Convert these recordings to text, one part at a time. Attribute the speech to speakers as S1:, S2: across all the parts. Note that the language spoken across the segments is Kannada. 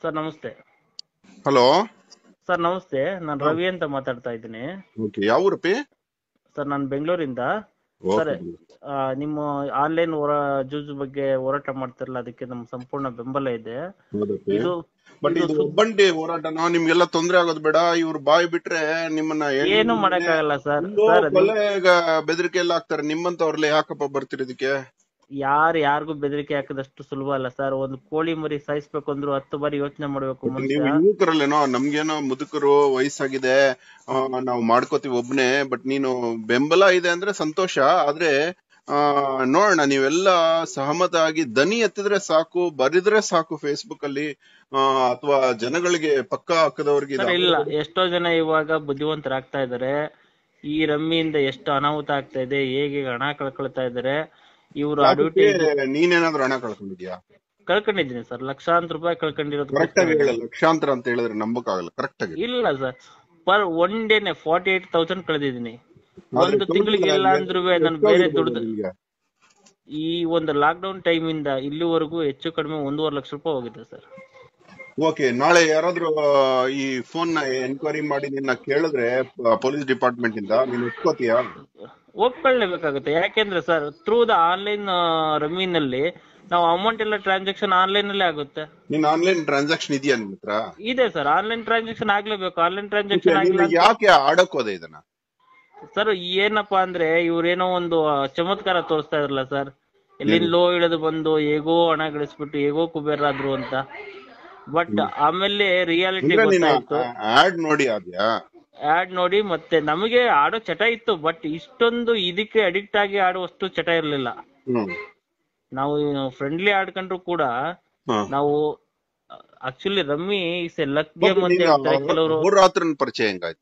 S1: ಸರ್ ನಮಸ್ತೆ
S2: ಹಲೋ
S1: ಸರ್ ನಮಸ್ತೆ ನಾನು ರವಿ ಅಂತ ಮಾತಾಡ್ತಾ ಇದ್ದೀನಿ
S2: ಓಕೆ ಯಾವ ಊರಪ್ಪಿ
S1: ಸರ್ ನಾನು ಬೆಂಗಳೂರಿಂದ ಸರ್ ಆ, ನಿಮ್ಮ ಆನ್ಲೈನ್ ಹೊರ ಜೂಜು ಬಗ್ಗೆ ಹೋರಾಟ ಮಾಡ್ತಿರಲ್ಲ ಅದಕ್ಕೆ ನಮ್ಮ ಸಂಪೂರ್ಣ ಬೆಂಬಲ ಇದೆ ಇದು
S2: ಬಟ್ ಇದು ಒಬ್ಬಂಟಿ ಹೋರಾಟನ ನಿಮ್ಗೆಲ್ಲ ತೊಂದ್ರೆ ಆಗೋದು ಬೇಡ ಇವ್ರು ಬಾಯಿ ಬಿಟ್ರೆ ನಿಮ್ಮನ್ನ ಏನ್-
S1: ಏನು ಮಾಡಕ್ಕಾಗಲ್ಲ ಸರ್
S2: ಇಲ್ಲೋ
S1: ಸರ್
S2: ಕೊಲೆ ಬೆದರಿಕೆ ಎಲ್ಲ ಹಾಕ್ತಾರೆ ನಿಮ್ಮಂತವ್ರಲ್ಲ ಯಾಕಪ್ಪ ಬರ್ತೀರಿ ಇದಕ್ಕೆ
S1: ಯಾರು ಯಾರಿಗೂ ಬೆದರಿಕೆ ಹಾಕಿದಷ್ಟು ಸುಲಭ ಅಲ್ಲ ಸರ್ ಒಂದು ಕೋಳಿ ಮರಿ ಸಾಯಿಸ್ಬೇಕು ಅಂದ್ರು ಹತ್ತು ಬಾರಿ ಯೋಚನೆ ಮಾಡ್ಬೇಕು
S2: ನೀವು
S1: ಮನುಷ್ಯ
S2: ಯುವಕರಲ್ಲೇನೋ ನಮ್ಗೇನೋ ಮುದುಕರು ವಯಸ್ಸಾಗಿದೆ ಆ, ನಾವು ಮಾಡ್ಕೋತೀವಿ ಒಬ್ನೇ ಬಟ್ ನೀನು ಬೆಂಬಲ ಇದೆ ಅಂದ್ರೆ ಸಂತೋಷ ಆದ್ರೆ ಆ ನೋಡೋಣ ನೀವೆಲ್ಲ ಸಹಮತ ಆಗಿ ದನಿ ಎತ್ತಿದ್ರೆ ಸಾಕು ಬರಿದ್ರೆ ಸಾಕು ಫೇಸ್ಬುಕ್ ಅಲ್ಲಿ ಅಥವಾ ಜನಗಳಿಗೆ ಪಕ್ಕ ಹಾಕದವ್ರಿಗೆ
S1: ಸರ್ ಇಲ್ಲ ಎಷ್ಟೋ ಜನ ಇವಾಗ ಬುದ್ಧಿವಂತರಾಗ್ತಾ ಇದಾರೆ ಈ ರಮ್ಮಿಯಿಂದ ಎಷ್ಟು ಅನಾಹುತ ಆಗ್ತಾ ಇದೆ ಹೇಗೆ ಹಣ ಕಳ್ಕೊಳ್ತಾ ಇದಾರೆ ಇವರು ಅಡ್ವರ್ಟೈಸ್
S2: ನೀನೇನಾದ್ರೂ ಹಣ ಕಳ್ಕೊಂಡಿದ್ಯಾ
S1: ಕಳ್ಕೊಂಡಿದ್ದೀನಿ ಸರ್ ಲಕ್ಷಾಂತರ ರೂಪಾಯಿ ಕಳ್ಕೊಂಡಿರೋದು
S2: ಕರೆಕ್ಟ್ ಆಗಿ ಹೇಳ ಲಕ್ಷಾಂತರ ಅಂತ ಹೇಳಿದ್ರೆ ನಂಬಕ್ಕಾಗಲ್ಲ ಕರೆಕ್ಟ್ ಆಗಿ
S1: ಇಲ್ಲ ಸರ್ ಪರ್ ಒನ್ ಡೇನೆ ಫಾರ್ಟಿ ಏಟ್ ತೌಸಂಡ್ ಕಳೆದಿದ್ದೀನಿ ಒಂದು ತಿಂಗಳಿಗೆ ಇಲ್ಲ ಅಂದ್ರೂ ನಾನು ಬೇರೆ ದುಡ್ದು
S2: ನಿಮ್ಗೆ
S1: ಈ ಒಂದು ಲಾಕ್ ಡೌನ್ ಟೈಮ್ ಇಂದ ಇಲ್ಲಿವರೆಗೂ ಹೆಚ್ಚು ಕಡಿಮೆ ಒಂದೂವರೆ ಲಕ್ಷ ರೂಪಾಯಿ ಹೋಗಿದೆ ಸರ್
S2: ಓಕೆ ನಾಳೆ ಯಾರಾದ್ರೂ ಆ, ಈ ಫೋನ್ ನ ಎನ್ಕ್ವೈರಿ ಮಾಡಿ ನಿನ್ನ ಕೇಳಿದ್ರೆ ಪೊಲೀಸ್ ಡಿಪಾರ್ಟ್ಮೆಂಟ್ ಇಂದ ನೀನ್ ಒಪ್ಕೋತೀಯಾ
S1: ಒಪ್ಕೊಳ್ಳೇಬೇಕಾಗುತ್ತೆ ಯಾಕೆಂದ್ರೆ ಸರ್ ಥ್ರೂ ದ ಆನ್ಲೈನ್ ರಮ್ಮಿನಲ್ಲಿ ನಾವು ಅಮೌಂಟ್ ಎಲ್ಲ ಟ್ರಾನ್ಸಾಕ್ಷನ್ ಆನ್ಲೈನ್ ಅಲ್ಲೇ ಆಗುತ್ತೆ
S2: ನಿನ್ ಆನ್ಲೈನ್ ಟ್ರಾನ್ಸಾಕ್ಷನ್ ಇದೆಯಾ ನಿನ್ ಹತ್ರ
S1: ಇದೆ ಸರ್ ಆನ್ಲೈನ್ ಟ್ರಾನ್ಸಾಕ್ಷನ್ ಆಗ್ಲೇಬೇಕು ಆನ್ಲೈನ್ ಟ್ರಾನ್ಸಾಕ್ಷನ್
S2: ನೀನು
S1: ಆಗಿಲ್ಲ
S2: ಯಾಕೆ ಆಡಕ್ ಹೋದೆ ಇದನ್ನ
S1: ಸರ್ ಏನಪ್ಪಾ ಅಂದ್ರೆ ಇವ್ರೇನೋ ಒಂದು ಆ, ಚಮತ್ಕಾರ ತೋರಿಸ್ತಾ ಇದ್ರಲ್ಲ ಸರ್ ಎಲ್ಲಿಂದಲೋ ಇಳಿದು ಬಂದು ಹೇಗೋ ಹಣ ಗಳಿಸ್ಬಿಟ್ಟು ಹೇಗೋ ಕುಬೇರಾದ್ರು ಅಂತ ಬಟ್ ಆಮೇಲೆ ರಿಯಾಲಿಟಿ
S2: ಅಂದ್ರೆ ನೀನು
S1: ಗೊತ್ತಾಯ್ತು
S2: ಆಡ್ ನೋಡಿ ಆದ್ಯಾ
S1: ಆಡ್ ನೋಡಿ ಮತ್ತೆ ನಮಗೆ ಆಡೋ ಚಟ ಇತ್ತು ಬಟ್ ಇಷ್ಟೊಂದು ಇದಕ್ಕೆ ಅಡಿಕ್ಟ್ ಆಗಿ ಆಡುವಷ್ಟು ಚಟ ಇರ್ಲಿಲ್ಲ
S2: ಹ್ಮ್
S1: ನಾವು ಫ್ರೆಂಡ್ಲಿ ಆಡ್ಕೊಂಡ್ರು ಕೂಡ
S2: ಹ್ಮ್.
S1: ನಾವು actually rummy is a luck game ಅಂತ ಹೇಳ್ತಾರೆ ಕೆಲವರು
S2: ಹೋರಾತ್ರನ್ ಪರಿಚಯ ಹೆಂಗಾಯ್ತು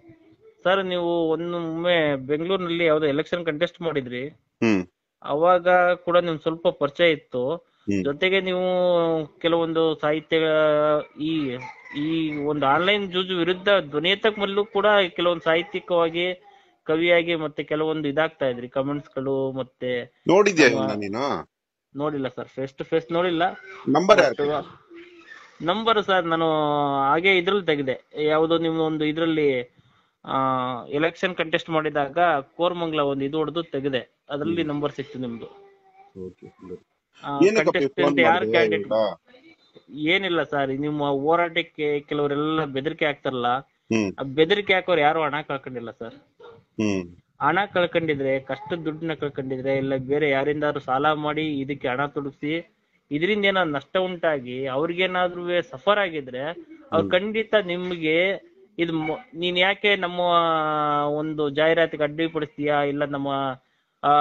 S1: ಸರ್ ನೀವು ಒಮ್ಮೆ ಬೆಂಗಳೂರಿನಲ್ಲಿ ಯಾವ್ದೋ ಎಲೆಕ್ಷನ್ ಕಂಟೆಸ್ಟ್ ಮಾಡಿದ್ರಿ
S2: ಹ್ಮ್
S1: ಅವಾಗ ಕೂಡ ನಿಮ್ ಸ್ವಲ್ಪ ಪರಿಚಯ ಇತ್ತು
S2: ಹ್ಮ್.
S1: ಜೊತೆಗೆ ನೀವು ಕೆಲವೊಂದು ಸಾಹಿತ್ಯ ಈ ಈ ಒಂದು ಆನ್ಲೈನ್ ಜೂಜು ವಿರುದ್ಧ ಧ್ವನಿ ಎತ್ತಕ್ ಮೊದಲು ಕೂಡ ಕೆಲವೊಂದು ಸಾಹಿತ್ಯಿಕವಾಗಿ ಕವಿಯಾಗಿ ಮತ್ತೆ ಕೆಲವೊಂದು ಇದಾಗ್ತಾ ಇದ್ರಿ ಕಮೆಂಟ್ಸ್ ಗಳು ಮತ್ತೆ
S2: ನೋಡಿದ್ಯಾ ಇವನ್ನ ನೀನು
S1: ನೋಡಿಲ್ಲ ಸರ್ ಫೇಸ್ ಟು ಫೇಸ್ ನೋಡಿಲ್ಲ
S2: ನಂಬರ್ ಯಾರು
S1: ನಂಬರ್ ಸರ್ ನಾನು ಹಾಗೆ ಇದ್ರಲ್ಲಿ ತೆಗೆದೆ ಯಾವುದೋ ನಿಮ್ದು ಒಂದು ಇದ್ರಲ್ಲಿ ಆ ಎಲೆಕ್ಷನ್ ಕಂಟೆಸ್ಟ್ ಮಾಡಿದಾಗ ಕೋರ್ಮಂಗ್ಲ ಒಂದು ಇದು ಹೊಡೆದು ತೆಗೆದೆ ಅದ್ರಲ್ಲಿ ನಂಬರ್ ಸಿಕ್ತು ನಿಮ್ದು ಆ,
S2: ಏನಕ್ಕಪ್ಪ
S1: contest
S2: ಫೋನ್
S1: ಅಂತ ಯಾರು ಕ್ಯಾಂಡಿಡೇಟ್ ಏನಿಲ್ಲ ಸರ್ ನಿಮ್ಮ ಹೋರಾಟಕ್ಕೆ ಕೆಲವರೆಲ್ಲ ಬೆದರಿಕೆ ಹಾಕ್ತಾರಲ್ಲ
S2: ಹ್ಮ್
S1: ಆ ಬೆದರಿಕೆ ಹಾಕೋರು ಯಾರು ಹಣ ಕಳ್ಕೊಂಡಿಲ್ಲ ಸರ್
S2: ಹ್ಮ್
S1: ಹಣ ಕಳ್ಕೊಂಡಿದ್ರೆ ಕಷ್ಟದ ದುಡ್ಡನ್ನ ಕಳ್ಕೊಂಡಿದ್ರೆ ಇಲ್ಲ ಬೇರೆ ಯಾರಿಂದಾದ್ರು ಸಾಲ ಮಾಡಿ ಇದಕ್ಕೆ ಹಣ ತೊಡಗಿಸಿ ಇದರಿಂದ ಏನಾದ್ರು ನಷ್ಟ ಉಂಟಾಗಿ ಅವ್ರಿಗೇನಾದ್ರೂ ಸಫರ್ ಆಗಿದ್ರೆ ಅವ್ರು ಖಂಡಿತ ನಿಮ್ಗೆ ಇದು ಮೊ- ನೀನ್ ಯಾಕೆ ನಮ್ಮ ಒಂದು ಜಾಹೀರಾತಿಗೆ ಅಡ್ಡಿಪಡಿಸ್ತೀಯಾ ಇಲ್ಲ ನಮ್ಮ ಆ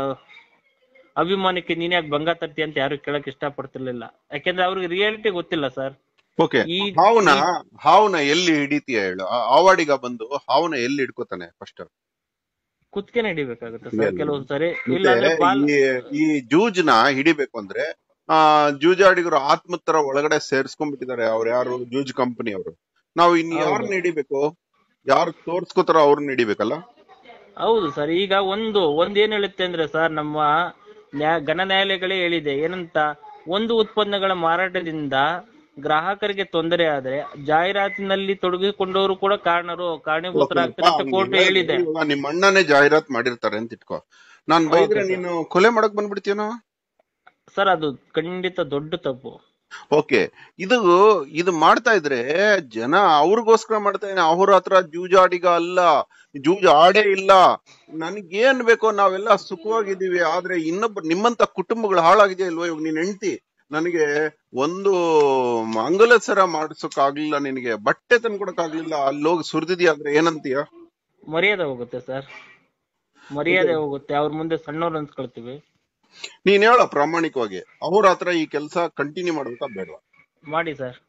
S1: ಅಭಿಮಾನಕ್ಕೆ ನೀನ್ ಯಾಕೆ ಭಂಗ ತರ್ತೀಯ ಅಂತ ಯಾರು ಕೇಳಕ್ ಇಷ್ಟಪಡ್ತಿರ್ಲಿಲ್ಲ ಯಾಕೆಂದ್ರೆ ಅವ್ರಿಗೆ ರಿಯಾಲಿಟಿ ಗೊತ್ತಿಲ್ಲ ಸರ್
S2: ಓಕೆ
S1: ಈ
S2: ಹಾವ್ನ ಹಾವ್ನ ಎಲ್ಲಿ ಹಿಡಿತೀಯ ಹೇಳು ಆ- ಆವಾಡಿಗ ಬಂದು ಹಾವ್ನ ಎಲ್ಲಿ ಹಿಡ್ಕೋತಾನೆ ಫಸ್ಟ್
S1: ಕುತ್ಕೆನೆ ಹಿಡಿಬೇಕಾಗುತ್ತೆ ಸರ್
S2: ಇಲ್ಲ.
S1: ಕೆಲವೊಂದ್ ಸರಿ ಇಲ್ಲ ಅಂದ್ರೆ ಬಾಲ್
S2: ಈ ಜೂಜ್ನ ಹಿಡಿಬೇಕು ಅಂದ್ರೆ ಆ ಜೂಜಾಡಿಗರು ಆತ್ಮತರ ಒಳಗಡೆ ಸೇರ್ಸ್ಕೊಂಡ್ಬಿಟ್ಟಿದ್ದಾರೆ ಅವ್ರು ಯಾರು ಜೂಜ್ ಕಂಪನಿ ಅವರು ನಾವು ಇನ್
S1: ಹೌದು.
S2: ಯಾರನ್ನ ಹಿಡಿಬೇಕು ಯಾರು ತೋರ್ಸ್ಕೋತಾರೋ ಅವ್ರನ್ನ ಹಿಡಿಬೇಕಲ್ಲ
S1: ಹೌದು ಸರ್ ಈಗ ಒಂದು ಒಂದ್ ಏನ್ ಹೇಳುತ್ತೆ ಅಂದ್ರೆ ಸರ್ ನಮ್ಮ ನ್ಯಾ- ಘನ ನ್ಯಾಯಾಲಯಗಳೇ ಹೇಳಿದೆ ಏನಂತ ಒಂದು ಉತ್ಪನ್ನಗಳ ಮಾರಾಟದಿಂದ ಗ್ರಾಹಕರಿಗೆ ತೊಂದರೆ ಆದ್ರೆ ಜಾಹೀರಾತಿನಲ್ಲಿ ತೊಡಗಿಕೊಂಡವರು ಕೂಡ ಕಾರಣರು ಕಾರಣೀಭೂತರಾಗ್ತಾರೆ ಅಂತ ಕೋರ್ಟ್ ಹೇಳಿದೆ
S2: ಇವಾಗ ನಿಮ್ ಅಣ್ಣನೇ ಜಾಹೀರಾತ್ ಮಾಡಿರ್ತಾರೆ ಅಂತ ಇಟ್ಕೋ ನಾನ್ ಬೈದ್ರೆ
S1: Okay, sir.
S2: ನೀನು ಕೊಲೆ ಮಾಡಕ್ ಬಂದ್ಬಿಡ್ತೀಯನೋ
S1: ಸರ್ ಅದು ಖಂಡಿತ ದೊಡ್ಡ ತಪ್ಪು
S2: ಓಕೆ ಇದು ಇದು ಮಾಡ್ತಾ ಇದ್ರೆ ಜನ ಅವ್ರಿಗೋಸ್ಕರ ಮಾಡ್ತಾ ಇದ್ದಾನೆ ಅವ್ರ ಹತ್ರ ಜೂಜಾಡಿಗ ಅಲ್ಲ ಜೂಜ್ ಆಡೇ ಇಲ್ಲ ನನ್ಗೇನ್ ಬೇಕೋ ನಾವೆಲ್ಲ ಸುಖವಾಗಿದ್ದೀವಿ ಆದ್ರೆ ಇನ್ನೊಬ್ಬ ನಿಮ್ಮಂತ ಕುಟುಂಬಗಳು ಹಾಳಾಗಿದೆಯಾ ಇಲ್ವೋ ಇವಾಗ ನೀನ್ ಹೆಂಡ್ತಿ ನನಗೆ ಒಂದು ಅಂಗಲ ಸರ ಮಾಡ್ಸೋಕ್ ಆಗ್ಲಿಲ್ಲ ನಿನಗೆ ಬಟ್ಟೆ ತಂದ್ಕೊಡಕ್ ಆಗ್ಲಿಲ್ಲ ಅಲ್ಲೋಗಿ ಸುರಿದಿದ್ಯಾ ಅಂದ್ರೆ ಏನಂತೀಯ
S1: ಮರ್ಯಾದೆ ಹೋಗುತ್ತೆ ಸರ್ ಮರ್ಯಾದೆ ಹೋಗುತ್ತೆ ಅವ್ರ ಮುಂದೆ ಸಣ್ಣವ್ರು ಅನ್ಸ್ಕೊಳ್ತೀವಿ
S2: ನೀನ್ ಹೇಳ ಪ್ರಾಮಾಣಿಕವಾಗಿ ಅವ್ರ ಹತ್ರ ಈ ಕೆಲಸ ಕಂಟಿನ್ಯೂ ಮಾಡ್ಬೇಕಾ ಬೇಡವಾ
S1: ಮಾಡಿ ಸರ್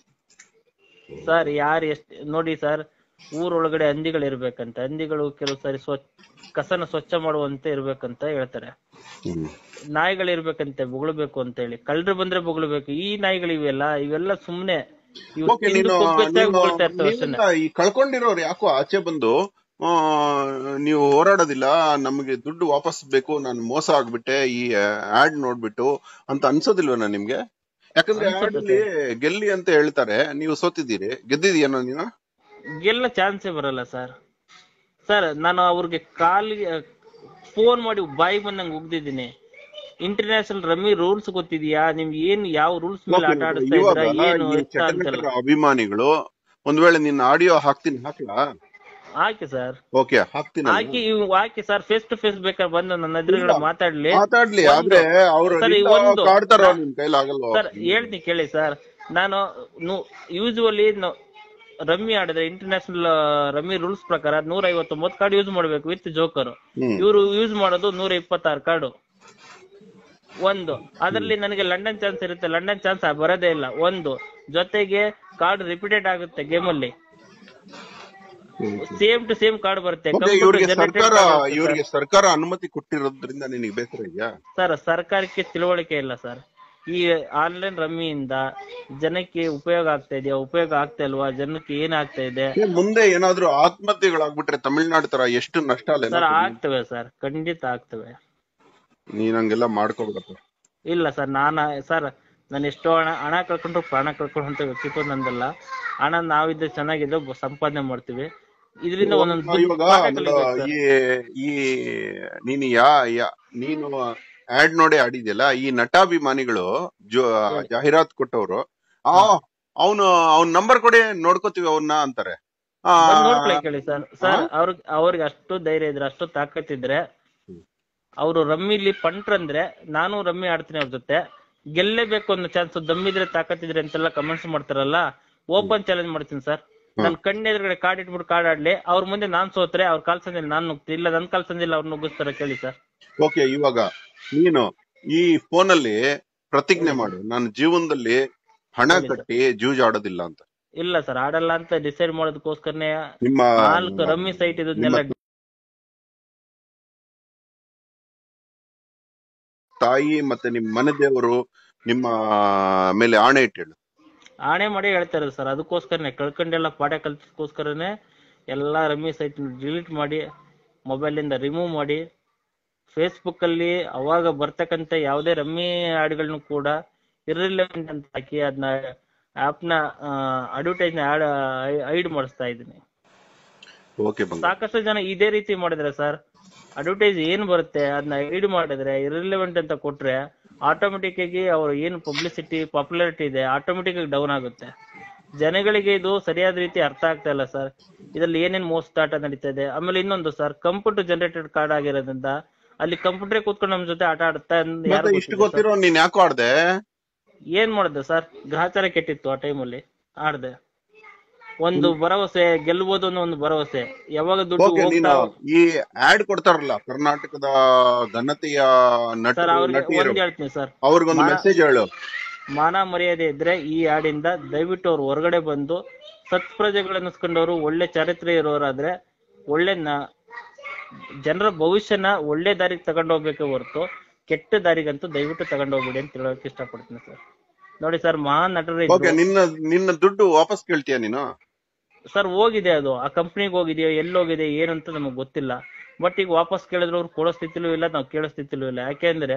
S1: ಸರ್ ಯಾರು ಎಷ್ಟ್ ನೋಡಿ ಸರ್ ಊರೊಳಗಡೆ ಹಂದಿಗಳು ಇರ್ಬೇಕಂತ ಹಂದಿಗಳು ಕೆಲವು ಸಾರಿ ಸ್ವಚ್ಛ ಕಸನ ಸ್ವಚ್ಛ ಮಾಡುವಂತೆ ಇರ್ಬೇಕಂತ ಹೇಳ್ತಾರೆ ನಾಯಿಗಳು ಇರ್ಬೇಕಂತೆ ಬೊಗಳ್ಬೇಕು ಅಂತ ಹೇಳಿ ಕಳ್ಳರು ಬಂದ್ರೆ ಬೊಗಳ್ಬೇಕು ಈ ನಾಯಿಗಳು ಇವೆಲ್ಲ ಇವೆಲ್ಲ ಸುಮ್ನೆ ಇವು
S2: ಓಕೆ
S1: ತಿಂದು
S2: ನೀನು
S1: ಕೊಬ್ಬೆಚ್ಚಾಗಿ
S2: ನೀನು-
S1: ಬೊಗಳ್ತಾ ಇರ್ತವೆ ಅಷ್ಟೇ
S2: ನೀವೆಲ್ಲ ಈ ಕಳ್ಕೊಂಡಿರೋರು ಯಾಕೋ ಆಚೆ ಬಂದು ಆ, ನೀವು ಹೋರಾಡೋದಿಲ್ಲ ನಮಗೆ ದುಡ್ಡು ವಾಪಸ್ ಬೇಕು ನಾನು ಮೋಸ ಆಗ್ಬಿಟ್ಟೆ ಈ ಆಡ್ ನೋಡ್ಬಿಟ್ಟು ಅಂತ ಅನ್ಸೋದಿಲ್ವನ ನಿಮ್ಗೆ ಯಾಕಂದ್ರೆ
S1: ಅನ್ಸುತ್ತೆ
S2: ಆಡಲ್ಲಿ ಗೆಲ್ಲಿ ಅಂತ ಹೇಳ್ತಾರೆ ನೀವು ಸೋತಿದ್ದೀರಿ ಗೆದ್ದಿದೀಯನೋ ನೀನು
S1: ಗೆಲ್ಲ ಚಾನ್ಸೇ ಬರಲ್ಲ ಸರ್ ಸರ್ ನಾನು ಅವ್ರಿಗೆ ಕಾಲಿಗೆ ಫೋನ್ ಮಾಡಿ ಬಾಯಿ ಬಂದಂಗೆ ಉಗ್ದಿದ್ದೀನಿ ಇಂಟರ್ನ್ಯಾಷನಲ್ ರಮ್ಮಿ ರೂಲ್ಸ್ ಗೊತ್ತಿದ್ಯಾ ನಿಮ್ಗೆ ಏನ್ ಯಾವ ರೂಲ್ಸ್ ಮೇಲೆ
S2: Okay,
S1: ಆಟ ಆಡಿಸ್ತಾ
S2: ಇವಾಗ
S1: ಇದ್ದೀರಾ ಏನು
S2: ಈ
S1: ಎತ್ತ ಅಂತೆಲ್ಲ
S2: ಚಟನಟರ ಅಭಿಮಾನಿಗಳು ಒಂದ್ ವೇಳೆ ನಿನ್ನ ಆಡಿಯೋ ಹಾಕ್ತೀನಿ ಹಾಕ್ಲಾ
S1: ಹಾಕಿ ಸರ್
S2: ಓಕೆ ಹಾಕ್ತೀನಿ
S1: ಹಾಕಿ ಇವ್ ಹಾಕಿ ಸರ್ ಫೇಸ್ ಟು ಫೇಸ್ ಬೇಕಾದ್ರೆ ಬಂದು ನನ್ನ ಎದುರುಗಡೆ ಮಾತಾಡ್ಲಿ
S2: ಮಾತಾಡ್ಲಿ
S1: ಒಂದು-
S2: ಆದ್ರೆ ಅವ್ರು
S1: ಸರಿ,
S2: ನಿನ್ನ
S1: ಒಂದು-
S2: ಕಾಡ್ತಾರೋ
S1: ನಾ-
S2: ನಿನ್ ಕೈಲಾಗಲ್ವೋ
S1: ಸರ್ ಹೇಳ್ತೀನಿ ಕೇಳಿ ಸರ್ ನಾನು ಯೂಶುವಲಿ ರಮ್ಮಿ ಆಡಿದ್ರೆ ಇಂಟರ್ನ್ಯಾಷನಲ್ ರಮ್ಮಿ ರೂಲ್ಸ್ ಪ್ರಕಾರ ನೂರ ಐವತ್ತೊಂಬತ್ತು ಕಾರ್ಡ್ ಯೂಸ್ ಮಾಡ್ಬೇಕು ವಿತ್ ಜೋಕರ್
S2: ಹ್ಮ್
S1: ಇವರು ಯೂಸ್ ಮಾಡೋದು ನೂರ ಇಪ್ಪತ್ತಾರು ಕಾರ್ಡು ಒಂದು ಅದರಲ್ಲಿ ನನಗೆ ಲಂಡನ್ ಚಾನ್ಸ್ ಇರುತ್ತೆ ಲಂಡನ್ ಚಾನ್ಸ್ ಬರೋದೇ ಇಲ್ಲ ಒಂದು ಜೊತೆಗೆ ಕಾರ್ಡ್ ರಿಪೀಟೆಡ್ ಆಗುತ್ತೆ ಗೇಮ್ ಅಲ್ಲಿ ಸೇಮ್ ಟು ಸೇಮ್ ಕಾರ್ಡ್ ಬರುತ್ತೆ
S2: ಮತ್ತೆ
S1: Computer
S2: ಇವ್ರಿಗೆ
S1: generated
S2: ಸರ್ಕಾರ
S1: card ಬರುತ್ತೆ
S2: ಇವ್ರಿಗೆ ಸರ್ಕಾರ ಅನುಮತಿ ಕೊಟ್ಟಿರೋದ್ರಿಂದ ನಿನಗೆ ಬೇಸರ ಇದೆಯಾ
S1: ಸರ್ ಸರ್ಕಾರಕ್ಕೆ ತಿಳುವಳಿಕೆ ಇಲ್ಲ ಸರ್ ಈ ಆನ್ಲೈನ್ ರಮ್ಮಿಯಿಂದ ಜನಕ್ಕೆ ಉಪಯೋಗ ಆಗ್ತಾ ಇದೆಯಾ ಉಪಯೋಗ ಆಗ್ತಾ ಇಲ್ವಾ ಜನಕ್ಕೆ ಏನಾಗ್ತಾ ಇದೆ
S2: ಏ, ಮುಂದೆ ಏನಾದ್ರೂ ಆತ್ಮಹತ್ಯೆಗಳಾಗ್ಬಿಟ್ರೆ ತಮಿಳ್ನಾಡು ತರ ಎಷ್ಟು ನಷ್ಟ ಅಲ್ಲ
S1: ಸರ್ ಆಗ್ತವೆ ಸರ್ ಖಂಡಿತ ಆಗ್ತವೆ
S2: ನೀನ್ ಹಂಗೆಲ್ಲ ಮಾಡ್ಕೋಬೇಕಪ್ಪ
S1: ಇಲ್ಲ ಸರ್ ನಾನು ಸರ್ ನಾನು ಎಷ್ಟೋ ಹಣ ಹಣ ಕಳ್ಕೊಂಡ್ರು ಪ್ರಾಣ ಕಳ್ಕೊಳ್ಳುವಂತ ವ್ಯಕ್ತಿತ್ವ ನಂದಲ್ಲ ಹಣ ನಾವಿದ್ರೆ ಚೆನ್ನಾಗಿದ್ರೆ ಬ- ಸಂಪಾದನೆ ಮಾಡ್ತೀವಿ ಇದರಿಂದ ಒಂದೊಂದು ದುಡ್ಡು
S2: ಇವಾಗ
S1: ಪಾಠ
S2: ಒಂದು
S1: ಕಲಿಬೇಕು ಸರ್.
S2: ಈ ಈ ನೀನು ಯಾ ಯಾ- ನೀನು ಆಡ್ ನೋಡಿ ಆಡಿದ್ಯಲ್ಲ ಈ ನಟಾಭಿಮಾನಿಗಳು ಜೋ ಜಾಹೀರಾತ್ ಕೊಟ್ಟವ್ರು ಆ ಅವನು ಅವ್ನ ನಂಬರ್ ಕೊಡಿ ನೋಡ್ಕೋತೀವಿ ಅವನ್ನ ಅಂತಾರೆ ಆ,
S1: ಬಂದ್ ನೋಡ್ಕೊಳಿ ಕೇಳಿ ಸರ್ ಸರ್ ಅವ್ರಿಗೆ ಅವ್ರಿಗೆ ಅಷ್ಟು ಧೈರ್ಯ ಇದ್ರೆ ಅಷ್ಟು ತಾಕತ್ತಿದ್ರೆ ಅವರು ರಮ್ಮಿಲಿ ಪಂಟ್ರಂದ್ರೆ ನಾನು ರಮ್ಮಿ ಆಡ್ತೀನಿ ಅವ್ರ ಜೊತೆ ಗೆಲ್ಲೇಬೇಕು ಅನ್ನೋ ಚಾನ್ಸ್ ದಮ್ಮಿದ್ರೆ ತಾಕತ್ತಿದ್ರೆ ಅಂತೆಲ್ಲ ಕಮೆಂಟ್ಸ್ ಮಾಡ್ತಾರಲ್ಲ ಓಪನ್ ಚಾಲೆಂಜ್ ಮಾಡ್ತೀನಿ ಸರ್ ನನ್ ಕಣ್ಣೆದುರುಗಡೆ ಕಾರ್ಡ್ ಇಟ್ಬಿಟ್ಟು ಕಾರ್ಡ್ ಆಡ್ಲಿ ಅವ್ರ ಮುಂದೆ ನಾನ್ ಸೋತ್ರೆ ಅವ್ರ ಕಾಲ್ ಸಂದಿಲ್ಲ ನಾನ್ ನುಗ್ತೀನಿ ಇಲ್ಲ ನನ್ ಕಾಲ್ ಸಂದಿಲ್ಲ ಅವ್ರು ನುಗ್ಗಿಸ್ತಾರೆ ಕೇಳಿ ಸರ್
S2: ಓಕೆ ಇವಾಗ ನೀನು ಈ ಫೋನ್ ಅಲ್ಲಿ ಪ್ರತಿಜ್ಞೆ ಮಾಡು ನಾನು ಜೀವನದಲ್ಲಿ ಹಣ
S1: ಹೇಳಿ ಸರ್.
S2: ಕಟ್ಟಿ ಜೂಜಾಡೋದಿಲ್ಲ ಅಂತ
S1: ಇಲ್ಲ ಸರ್ ಆಡಲ್ಲ ಅಂತ ಡಿಸೈಡ್ ಮಾಡೋದಕ್ಕೋಸ್ಕರನೇ
S2: ನಿಮ್ಮ
S1: ನಾಲ್ಕು ರಮ್ಮಿ ಸೈಟ್ ಇದನ್ನೆಲ್ಲ
S2: ತಾಯಿ ಮತ್ತೆ ನಿಮ್ಮ ಮನೆ ದೇವರು ನಿಮ್ಮ ಮೇಲೆ ಆಣೆ ಇಟ್ಟೇಳು
S1: ಆಣೆ ಮಾಡಿ ಹೇಳ್ತಾರೆ ಸರ್ ಅದಕ್ಕೋಸ್ಕರನೇ ಕಳ್ಕೊಂಡೆಲ್ಲ ಪಾಠ ಕಲ್ತಕ್ಕೋಸ್ಕರನೇ ಎಲ್ಲಾ ರಮ್ಮಿ ಸೈಟ್ ಡಿಲೀಟ್ ಮಾಡಿ ಮೊಬೈಲ್ ಇಂದ ರಿಮೂವ್ ಮಾಡಿ ಫೇಸ್ಬುಕ್ ಅಲ್ಲಿ ಅವಾಗ ಬರ್ತಕ್ಕಂತ ಯಾವುದೇ ರಮ್ಮಿ ಹಾಡುಗಳನ್ನು ಕೂಡ ಇರ್ರಿಲೆವೆಂಟ್ ಅಂತ ಹಾಕಿ ಅದನ್ನ ಆಪ್ ನ ಅಡ್ವರ್ಟೈಸ್ ಐಡ್ ಮಾಡಿಸ್ತಾ ಇದ್ದೀನಿ
S2: ಓಕೆ ಬಂಗ
S1: ಸಾಕಷ್ಟು ಜನ ಇದೇ ರೀತಿ ಮಾಡಿದ್ರೆ ಸರ್ ಅಡ್ವರ್ಟೈಸ್ ಏನ್ ಬರುತ್ತೆ ಅದನ್ನ ಐಡ್ ಮಾಡಿದ್ರೆ ಇರ್ರಿಲೆವೆಂಟ್ ಅಂತ ಕೊಟ್ರೆ ಆಟೋಮೆಟಿಕ್ ಆಗಿ ಅವ್ರ ಏನು ಪಬ್ಲಿಸಿಟಿ ಪಾಪ್ಯುಲಾರಿಟಿ ಇದೆ ಆಟೋಮೆಟಿಕ್ ಆಗಿ ಡೌನ್ ಆಗುತ್ತೆ ಜನಗಳಿಗೆ ಇದು ಸರಿಯಾದ ರೀತಿ ಅರ್ಥ ಆಗ್ತಾ ಇಲ್ಲ ಸರ್ ಇದ್ರಲ್ಲಿ ಏನೇನ್ ಮೋಸದಾಟ ನಡೀತಾ ಇದೆ ಆಮೇಲೆ ಇನ್ನೊಂದು ಸರ್ ಕಂಪ್ಯೂಟರ್ ಜನರೇಟೆಡ್ ಕಾರ್ಡ್ ಆಗಿರೋದ್ರಿಂದ ಅಲ್ಲಿ ಕಂಪ್ಯೂಟರ್ ಕೂತ್ಕೊಂಡು ನಮ್ ಜೊತೆ ಆಟ ಆಡುತ್ತಾ ಅಂತ ಯಾರು
S2: ಮತ್ತೆ ಇಷ್ಟು
S1: ಗೊತ್ತಿದೆ sir?
S2: ಗೊತ್ತಿರೋ ನೀನ್ ಯಾಕೋ ಆಡ್ದೆ
S1: ಏನ್ ಮಾಡಿದೆ ಸರ್ ಗ್ರಹಚಾರ ಕೆಟ್ಟಿತ್ತು ಆ ಟೈಮಲ್ಲಿ ಆಡ್ದೆ ಒಂದು ಭರವಸೆ ಗೆಲ್ಬೋದು ಅನ್ನೋ ಒಂದು ಭರವಸೆ ಯಾವಾಗ ದುಡ್ಡು
S2: ಓಕೆ ನೀನು
S1: ಹೋಗ್ತಾ
S2: ಈ ಆಡ್ ಕೊಡ್ತಾರಲ್ಲ ಕರ್ನಾಟಕದ ಘನತೆಯ
S1: ಸರ್
S2: ನಟರು
S1: ಅವ್ರಿಗೆ
S2: ನಟಿಯರು
S1: ಒಂದ್ ಹೇಳ್ತೀನಿ ಸರ್
S2: ಅವ್ರಿಗೊಂದು
S1: ಮಾನ-
S2: ಮೆಸೇಜ್ ಹೇಳು
S1: ಮಾನ ಮರ್ಯಾದೆ ಇದ್ರೆ ಈ ಹಾಡಿಂದ ದಯವಿಟ್ಟು ಅವ್ರು ಹೊರಗಡೆ ಬಂದು ಸತ್ಪ್ರಜೆಗಳನ್ನಿಸ್ಕೊಂಡವ್ರು ಒಳ್ಳೆ ಚರಿತ್ರೆ ಇರೋರಾದ್ರೆ ಒಳ್ಳೆ ನ- ಜನರ ಭವಿಷ್ಯನ ಒಳ್ಳೆ ದಾರಿಗೆ ತಗೊಂಡೋಗ್ಬೇಕೆ ಹೊರತು ಕೆಟ್ಟ ದಾರಿಗಂತೂ ದಯವಿಟ್ಟು ತಗೊಂಡೋಗ್ಬಿಡಿ ಅಂತ ಹೇಳೋಕೆ ಇಷ್ಟಪಡ್ತೀನಿ ಸರ್ ನೋಡಿ ಸರ್ ಮಹಾನ್ ನಟರು
S2: ಓಕೆ
S1: ಇದ್ರು
S2: ನಿನ್ನ ನಿನ್ನ ದುಡ್ಡು ವಾಪಸ್ ಕೇಳ್ತೀಯ ನೀನು
S1: ಸರ್ ಹೋಗಿದೆ ಅದು ಆ ಕಂಪ್ನಿಗೆ ಹೋಗಿದೆಯೋ ಎಲ್ಲಿ ಹೋಗಿದೆ ಏನು ಅಂತ ನಮಗೆ ಗೊತ್ತಿಲ್ಲ ಬಟ್ ಈಗ ವಾಪಸ್ ಕೇಳಿದ್ರು ಅವ್ರು ಕೊಡೋ ಸ್ಥಿತಿಲೂ ಇಲ್ಲ ನಾವು ಕೇಳೋ ಸ್ಥಿತಿಲೂ ಇಲ್ಲ ಯಾಕೆಂದ್ರೆ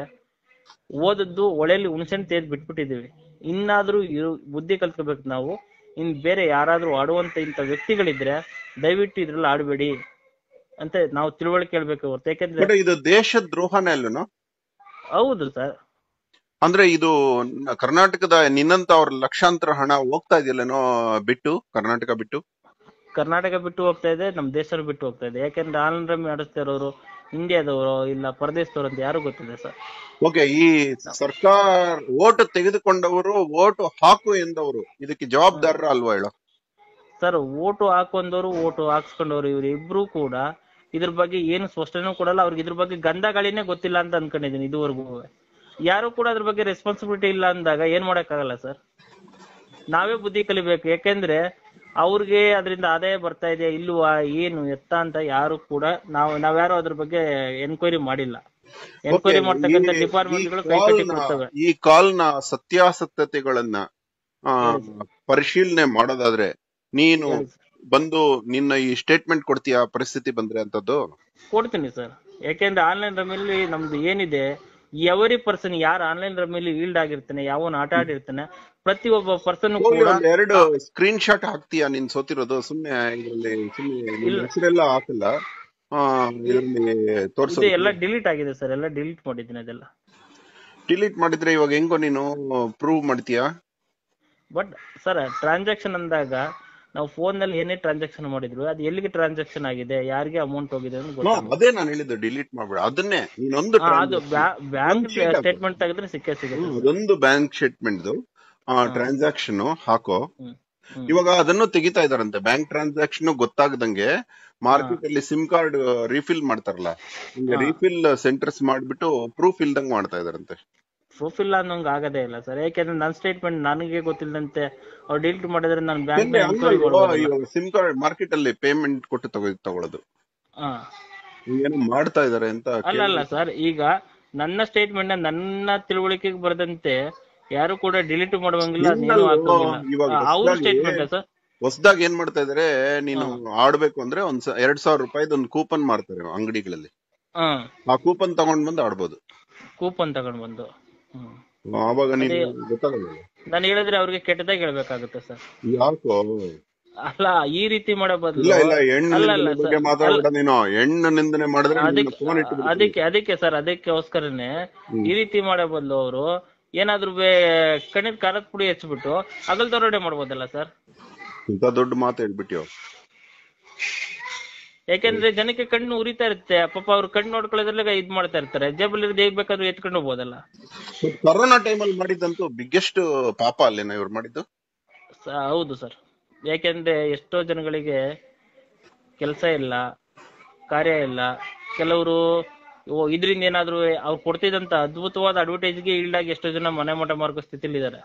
S1: ಓದದ್ದು ಒಳೆಯಲ್ಲಿ ಹುಣಸೆನ್ ತೆಗೆದು ಬಿಟ್ಬಿಟ್ಟಿದೀವಿ ಇನ್ನಾದ್ರೂ ಇರು- ಬುದ್ಧಿ ಕಲ್ತ್ಕೋಬೇಕು ನಾವು ಇನ್ ಬೇರೆ ಯಾರಾದ್ರೂ ಆಡುವಂತ ಇಂಥ ವ್ಯಕ್ತಿಗಳಿದ್ರೆ ದಯವಿಟ್ಟು ಇದ್ರಲ್ಲಿ ಆಡಬೇಡಿ ಅಂತ ನಾವು ತಿಳುವಳಿಕೆ ಹೇಳ್ಬೇಕು ಹೊರತು ಯಾಕೆಂದ್ರೆ
S2: ಬಟ್ ಇದು ದೇಶ ದ್ರೋಹನೇ ಅಲ್ಲೇನೋ
S1: ಹೌದು ಸರ್
S2: ಅಂದ್ರೆ ಇದು ನ- ಕರ್ನಾಟಕದ ನಿನ್ನಂತ ಅವ್ರ ಲಕ್ಷಾಂತರ ಹಣ ಹೋಗ್ತಾ ಇದೆಯಲ್ಲೇನೋ ಬಿಟ್ಟು ಕರ್ನಾಟಕ ಬಿಟ್ಟು
S1: ಕರ್ನಾಟಕ ಬಿಟ್ಟು ಹೋಗ್ತಾ ಇದೆ ನಮ್ಮ ದೇಶ ಬಿಟ್ಟು ಹೋಗ್ತಾ ಇದೆ ಯಾಕೆಂದ್ರೆ ಆನ್ಲೈನ್ ರಮ್ಮಿ ಆಡಿಸ್ತಾ ಇರೋರು ಇಂಡಿಯಾದವರು ಇಲ್ಲ ಪರದೇಶದವರು ಅಂತ ಯಾರು ಗೊತ್ತಿದೆ ಸರ್
S2: ಓಕೆ ಈ ಸರ್ಕಾರ ಓಟ್ ತೆಗೆದುಕೊಂಡವರು ಓಟ್ ಹಾಕು ಎಂದವರು ಇದಕ್ಕೆ ಜವಾಬ್ದಾರರ ಅಲ್ವಾ ಹೇಳು
S1: ಸರ್ ಓಟು ಹಾಕೊಂಡವರು ಓಟು ಹಾಕ್ಸ್ಕೊಂಡವ್ರು ಇವ್ರು ಇಬ್ರು ಕೂಡ ಇದ್ರ ಬಗ್ಗೆ ಏನು ಸ್ಪಷ್ಟನೆ ಕೊಡಲ್ಲ ಅವ್ರಿಗೆ ಇದ್ರ ಬಗ್ಗೆ ಗಂಧ ಗಾಳಿನೇ ಗೊತ್ತಿಲ್ಲ ಅಂತ ಅನ್ಕೊಂಡಿದ್ದೀನಿ ಇದುವರೆಗೂ ಯಾರು ಕೂಡ ಅದ್ರ ಬಗ್ಗೆ ರೆಸ್ಪಾನ್ಸಿಬಿಲಿಟಿ ಇಲ್ಲ ಅಂದಾಗ ಏನ್ ಮಾಡಕ್ಕಾಗಲ್ಲ ಸರ್ ನಾವೇ ಬುದ್ಧಿ ಕಲಿಬೇಕು ಯಾಕೆಂದ್ರೆ ಅವ್ರಿಗೆ ಅದರಿಂದ ಆದಾಯ ಬರ್ತಾ ಇದೆ ಇಲ್ವಾ ಏನು ಎತ್ತ ಅಂತ ಯಾರು ಕೂಡ ನಾವು ನಾವ್ಯಾರು ಅದ್ರ ಬಗ್ಗೆ ಎನ್ಕ್ವೈರಿ ಮಾಡಿಲ್ಲ ಎನ್ಕ್ವೈರಿ
S2: Okay,
S1: ಮಾಡ್ತಕ್ಕಂಥ
S2: ಈ-
S1: ಡಿಪಾರ್ಟ್ಮೆಂಟ್ಗಳು
S2: ಈ
S1: ಕೈ ಕಟ್ಟಿ
S2: ಕಾಲ್ನ-
S1: ಕೊಡ್ತವೆ
S2: ಈ ಕಾಲ್ನ ಸತ್ಯಾಸತ್ಯತೆಗಳನ್ನ ಆ,
S1: ಹೇಳಿ
S2: ಪರಿಶೀಲನೆ ಮಾಡೋದಾದ್ರೆ ನೀನು
S1: ಹೇಳಿ sir.
S2: ಬಂದು ನಿನ್ನ ಈ ಸ್ಟೇಟ್ಮೆಂಟ್ ಕೊಡ್ತೀಯ ಪರಿಸ್ಥಿತಿ ಬಂದ್ರೆ ಅಂತದ್ದು
S1: ಕೊಡ್ತೀನಿ ಸರ್ ಯಾಕೆಂದ್ರೆ ಆನ್ಲೈನ್ ರಮ್ಮಿಲಿ ನಮ್ದು ಏನಿದೆ ಎವರಿ ಪರ್ಸನ್ ಯಾರು ಆನ್ಲೈನ್ ರಮ್ಮಿಲಿ ಈಲ್ಡ್ ಆಗಿರ್ತಾನೆ ಯಾವನ್ ಆಟ ಆಡಿರ್ತಾನೆ ಪ್ರತಿ ಒಬ್ಬ ಪರ್ಸನ್
S2: ಹೋಗಿ
S1: ಕೂಡ
S2: ಒಂದ್ ಎರಡು ಸ್ಕ್ರೀನ್ ಶಾಟ್ ಹಾಕ್ತೀಯಾ ನೀನ್ ಸೋತಿರೋದು ಸುಮ್ನೆ ಇದ್ರಲ್ಲಿ ಸುಮ್ನೆ ನಿನ್ ಹೆಸರೆಲ್ಲ ಹಾಕಲ್ಲ ಆ, ಇದ್ರಲ್ಲಿ
S1: ಇದು
S2: ತೋರ್ಸೋದು
S1: ಎಲ್ಲ ಡಿಲೀಟ್ ಆಗಿದೆ ಸರ್ ಎಲ್ಲ ಡಿಲೀಟ್ ಮಾಡಿದ್ದೀನಿ ಅದೆಲ್ಲ
S2: ಡಿಲೀಟ್ ಮಾಡಿದ್ರೆ ಇವಾಗ ಹೆಂಗೋ ನೀನು ಪ್ರೂವ್ ಮಾಡ್ತೀಯಾ
S1: ಬಟ್ ಸರ್ ಟ್ರಾನ್ಸಾಕ್ಷನ್ ಅಂದಾಗ ನಾವು ಫೋನ್ ನಲ್ಲಿ ಏನೇ ಟ್ರಾನ್ಸಾಕ್ಷನ್ ಮಾಡಿದ್ರು ಅದು ಎಲ್ಲಿಗೆ ಟ್ರಾನ್ಸಾಕ್ಷನ್ ಆಗಿದೆ ಯಾರಿಗೆ ಅಮೌಂಟ್ ಹೋಗಿದೆ ಅಂತ
S2: ಹಾ,
S1: ಗೊತ್ತಾಗುತ್ತೆ
S2: ಅದೇ ನಾನು ಹೇಳಿದ್ದು ಡಿಲೀಟ್ ಮಾಡ್ಬೇಡ ಅದನ್ನೇ ನೀನೊಂದು
S1: ಹಾ, ಅದು
S2: transaction-
S1: ಬ್ಯಾಂಕ್
S2: ಒಂದ್ sheet ಹಾಕು.
S1: ಸ್ಟೇಟ್ಮೆಂಟ್ ತೆಗೆದ್ರೆ ಸಿಕ್ಕೇ ಸಿಗುತ್ತೆ
S2: ಹ್ಮ್, ಅದೊಂದು ಬ್ಯಾಂಕ್ ಸ್ಟೇಟ್ಮೆಂಟ್ ಟ್ರಾನ್ಸಾಕ್ಷನ್ ಹಾಕೋ
S1: ಹ್ಮ್ ಹ್ಮ್.
S2: ಇವಾಗ ಅದನ್ನು ತೆಗಿತಾ ಇದಾರಂತೆ ಬ್ಯಾಂಕ್ ಟ್ರಾನ್ಸಾಕ್ಷನ್ ಗೊತ್ತಾಗದಂಗೆ ಮಾರ್ಕೆಟ್ ಅಲ್ಲಿ ಸಿಮ್ ಕಾರ್ಡ್ ರೀಫಿಲ್ ಮಾಡ್ತಾರಲ್ಲ ಹಿಂಗೆ ರೀಫಿಲ್ ಸೆಂಟರ್ಸ್ ಮಾಡ್ಬಿಟ್ಟು ಪ್ರೂಫ್ ಇಲ್ದಂಗ್ ಮಾಡ್ತಾ ಇದಾರಂತೆ
S1: ಪ್ರೂಫ್ ಇಲ್ಲ ಅನ್ನೋಂಗ್ ಆಗದೇ ಇಲ್ಲ ಸರ್ ಯಾಕೆಂದ್ರೆ ನನ್ನ ಸ್ಟೇಟ್ಮೆಂಟ್ ನನಗೆ ಗೊತ್ತಿಲ್ಲದಂತೆ ಅವ್ರು ಡಿಲೀಟ್ ಮಾಡಿದ್ರೆ ನಾನು ಬ್ಯಾಂಕ್
S2: ಎಲ್ಲಿ ಹಂಗಲ್ವೋ? ಇವಾಗ ಸಿಮ್ ಕಾರ್ಡ್ ಮಾರ್ಕೆಟ್ ಅಲ್ಲಿ ಪೇಮೆಂಟ್ ಕೊಟ್ಟು ತಗೋ ತಗೊಳ್ಳೋದು ಏನೋ ಮಾಡ್ತಾ ಇದಾರೆ ಅಂತ
S1: ಅಲ್ಲ ಅಲ್ಲ ಸರ್ ಈಗ ನನ್ನ ಸ್ಟೇಟ್ಮೆಂಟ್ ನನ್ನ ತಿಳುವಳಿಕೆಗೆ ಬರದಂತೆ ಯಾರು ಕೂಡ ಡಿಲೀಟ್ ಮಾಡುವಂಗಿಲ್ಲ ನೀನು
S2: ನಿನ್ನಲ್ವೋ?
S1: ಹಾಕಂಗಿಲ್ಲ
S2: ಇವಾಗ
S1: ಅವ್ರ
S2: ಹೊಸ್ದಾಗಿ-
S1: ಸ್ಟೇಟ್ಮೆಂಟ್ ಸರ್
S2: ಹೊಸದಾಗಿ ಏನ್ ಮಾಡ್ತಾ ಇದಾರೆ ನೀನು ಆಡ್ಬೇಕು ಅಂದ್ರೆ ಒಂದ್ ಸ- ಎರಡ್ ಸಾವಿರ ರೂಪಾಯಿದ್ ಒಂದು ಕೂಪನ್ ಮಾಡ್ತಾರೆ ಅಂಗಡಿಗಳಲ್ಲಿ
S1: ಹಾ
S2: ಆ ಕೂಪನ್ ತಗೊಂಡ್ ಬಂದು ಆಡ್ಬೋದು
S1: ಕೂಪನ್ ತಗೊಂಡ್ ಬಂದು ಹ್ಮ್
S2: ಆವಾಗ ನೀನು ಗೊತ್ತಾಗಲ್ಲ
S1: ನಾನು ಹೇಳಿದ್ರೆ ಅವ್ರಿಗೆ ಕೆಟ್ಟದಾಗಿ ಹೇಳ್ಬೇಕಾಗುತ್ತೆ ಸರ್
S2: ಯಾಕೋ
S1: ಅಲ್ಲ ಈ ರೀತಿ ಮಾಡೋ ಬದಲು
S2: ಇಲ್ಲ ಇಲ್ಲ ಹೆಣ್ಣು
S1: ಅಲ್ಲ ಅಲ್ಲ
S2: ನಿಂದನೆ ಬಗ್ಗೆ
S1: ಸರ್
S2: ಮಾತಾಡ್ಬೇಡ ನೀನು ಹೆಣ್ಣು ನಿಂದನೆ ಮಾಡಿದ್ರೆ
S1: ಅದಕ್ಕೆ
S2: ಫೋನ್ ಇಟ್ಟು
S1: ಅದಕ್ಕೆ ಅದಕ್ಕೆ ಸರ್ ಅದಕ್ಕೋಸ್ಕರನೇ ಈ ರೀತಿ ಮಾಡೋ ಬದಲು ಅವರು ಏನಾದ್ರು ಕಣ್ಣಿನ ಖಾರದ ಪುಡಿ ಹಚ್ಬಿಟ್ಟು ಅಗಲ್ ದರೋಡೆ ಮಾಡ್ಬೋದಲ್ಲ ಸರ್
S2: ಇಂತ ದೊಡ್ಡ ಮಾತು ಹೇಳ್ಬಿಟ್ಯೋ
S1: ಯಾಕೆಂದ್ರೆ ಜನಕ್ಕೆ ಕಣ್ಣು ಉರಿತಾ ಇರುತ್ತೆ ಪಾಪ ಅವ್ರು ಕಣ್ಣು ನೋಡ್ಕೊಳ್ಳೋದ್ರಲ್ಲ ಇದ್ ಮಾಡ್ತಾ ಇರ್ತಾರೆ ಜೇಬಲ್ಲಿ ಹೇಗ್ ಬೇಕಾದ್ರೂ ಎತ್ಕೊಂಡು ಹೋಗ್ಬೋದಲ್ಲ
S2: ಕೊರೋನಾ ಟೈಮಲ್ಲಿ ಮಾಡಿದ್ದಂತೂ ಬಿಗ್ಗೆಸ್ಟ್ ಪಾಪ ಅಲ್ಲೇನ ಇವ್ರು ಮಾಡಿದ್ದು
S1: ಸ- ಹೌದು ಸರ್ ಯಾಕೆಂದ್ರೆ ಎಷ್ಟೋ ಜನಗಳಿಗೆ ಕೆಲಸ ಇಲ್ಲ ಕಾರ್ಯ ಇಲ್ಲ ಕೆಲವರು ಓ ಇದರಿಂದ ಏನಾದ್ರು ಅವ್ರು ಕೊಡ್ತಿದ್ದಂತ ಅದ್ಭುತವಾದ ಅಡ್ವರ್ಟೈಸ್ಗೆ ಈಲ್ಡಾಗಿ ಎಷ್ಟೋ ಜನ ಮನೆ ಮಠ ಮಾರ್ಗೋ ಸ್ಥಿತಿಲಿದ್ದಾರೆ